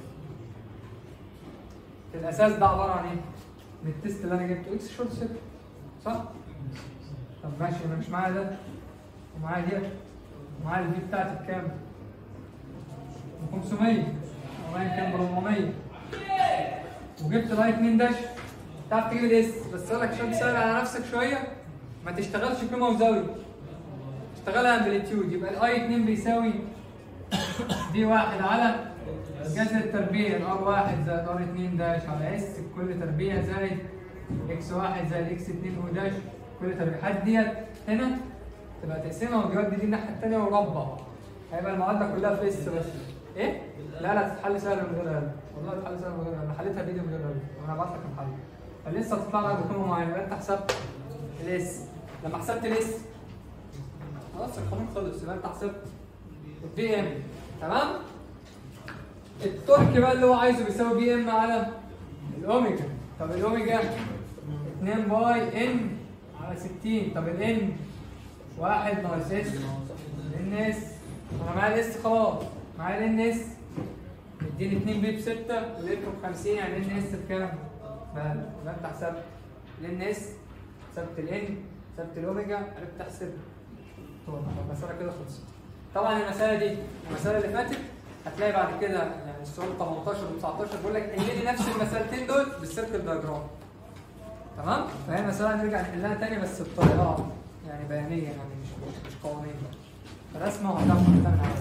في الاساس ده عباره عن ايه؟ من التست اللي انا جبته اكس شورت سيركت صح؟ طب ماشي انا مش معايا ده ومعايا دي ومعايا الفي بتاعتي بكام؟ ب 500 ومعايا كام ب 400 وجبت الاي 2 داش تعرف تجيب الاس بس اقول لك عشان تسهل على نفسك شويه ما تشتغلش قيمه وزاويه اشتغلها امبليتيود يبقى الاي 2 بيساوي دي واحد على جذر التربيع ار 1 زائد ار 2 داش على اس كل تربيع زائد اكس 1 زائد اكس 2 او داش كل تربيع حد ديت هنا تبقى تقسمها وتودي دي الناحيه الثانيه وربع هيبقى المعادله كلها في اس بس ايه؟ لا لا تتحل سهل من غير قلب والله تتحل سهل من غير قلب انا حليتها بايدي من غير قلب وانا هبعت لك الحل فلسه هتطلع لك بقيمه معينه يبقى انت حسبت الاس لما حسبت الاس خلاص القانون خلص يبقى انت حسبت البي ام تمام التورك بقى اللي هو عايزه بيساوي بي ام على الاوميجا طب الاوميجا 2 باي ان على 60 طب الان 1 ناقص اس الان اس انا معايا الاس خلاص معايا الان اس مديني 2 بي ب 6 ولقيته ب 50 يعني الان اس بكام؟ بقى يبقى انت حسبت الان اس حسبت الان حسبت الاوميجا عرفت احسب طبعا المساله كده خلصت طبعا المساله دي المساله اللي فاتت هتلاقي بعد كده يعني السؤال 18 و 19 بيقول لك حل لي نفس المسالتين دول بالسيركل دايجرام تمام فهي مساله هنرجع نحلها تاني بس بطريقه يعني بيانيه يعني مش مش, مش قوانين بقى. رسمه وهتعرف تعمل عليها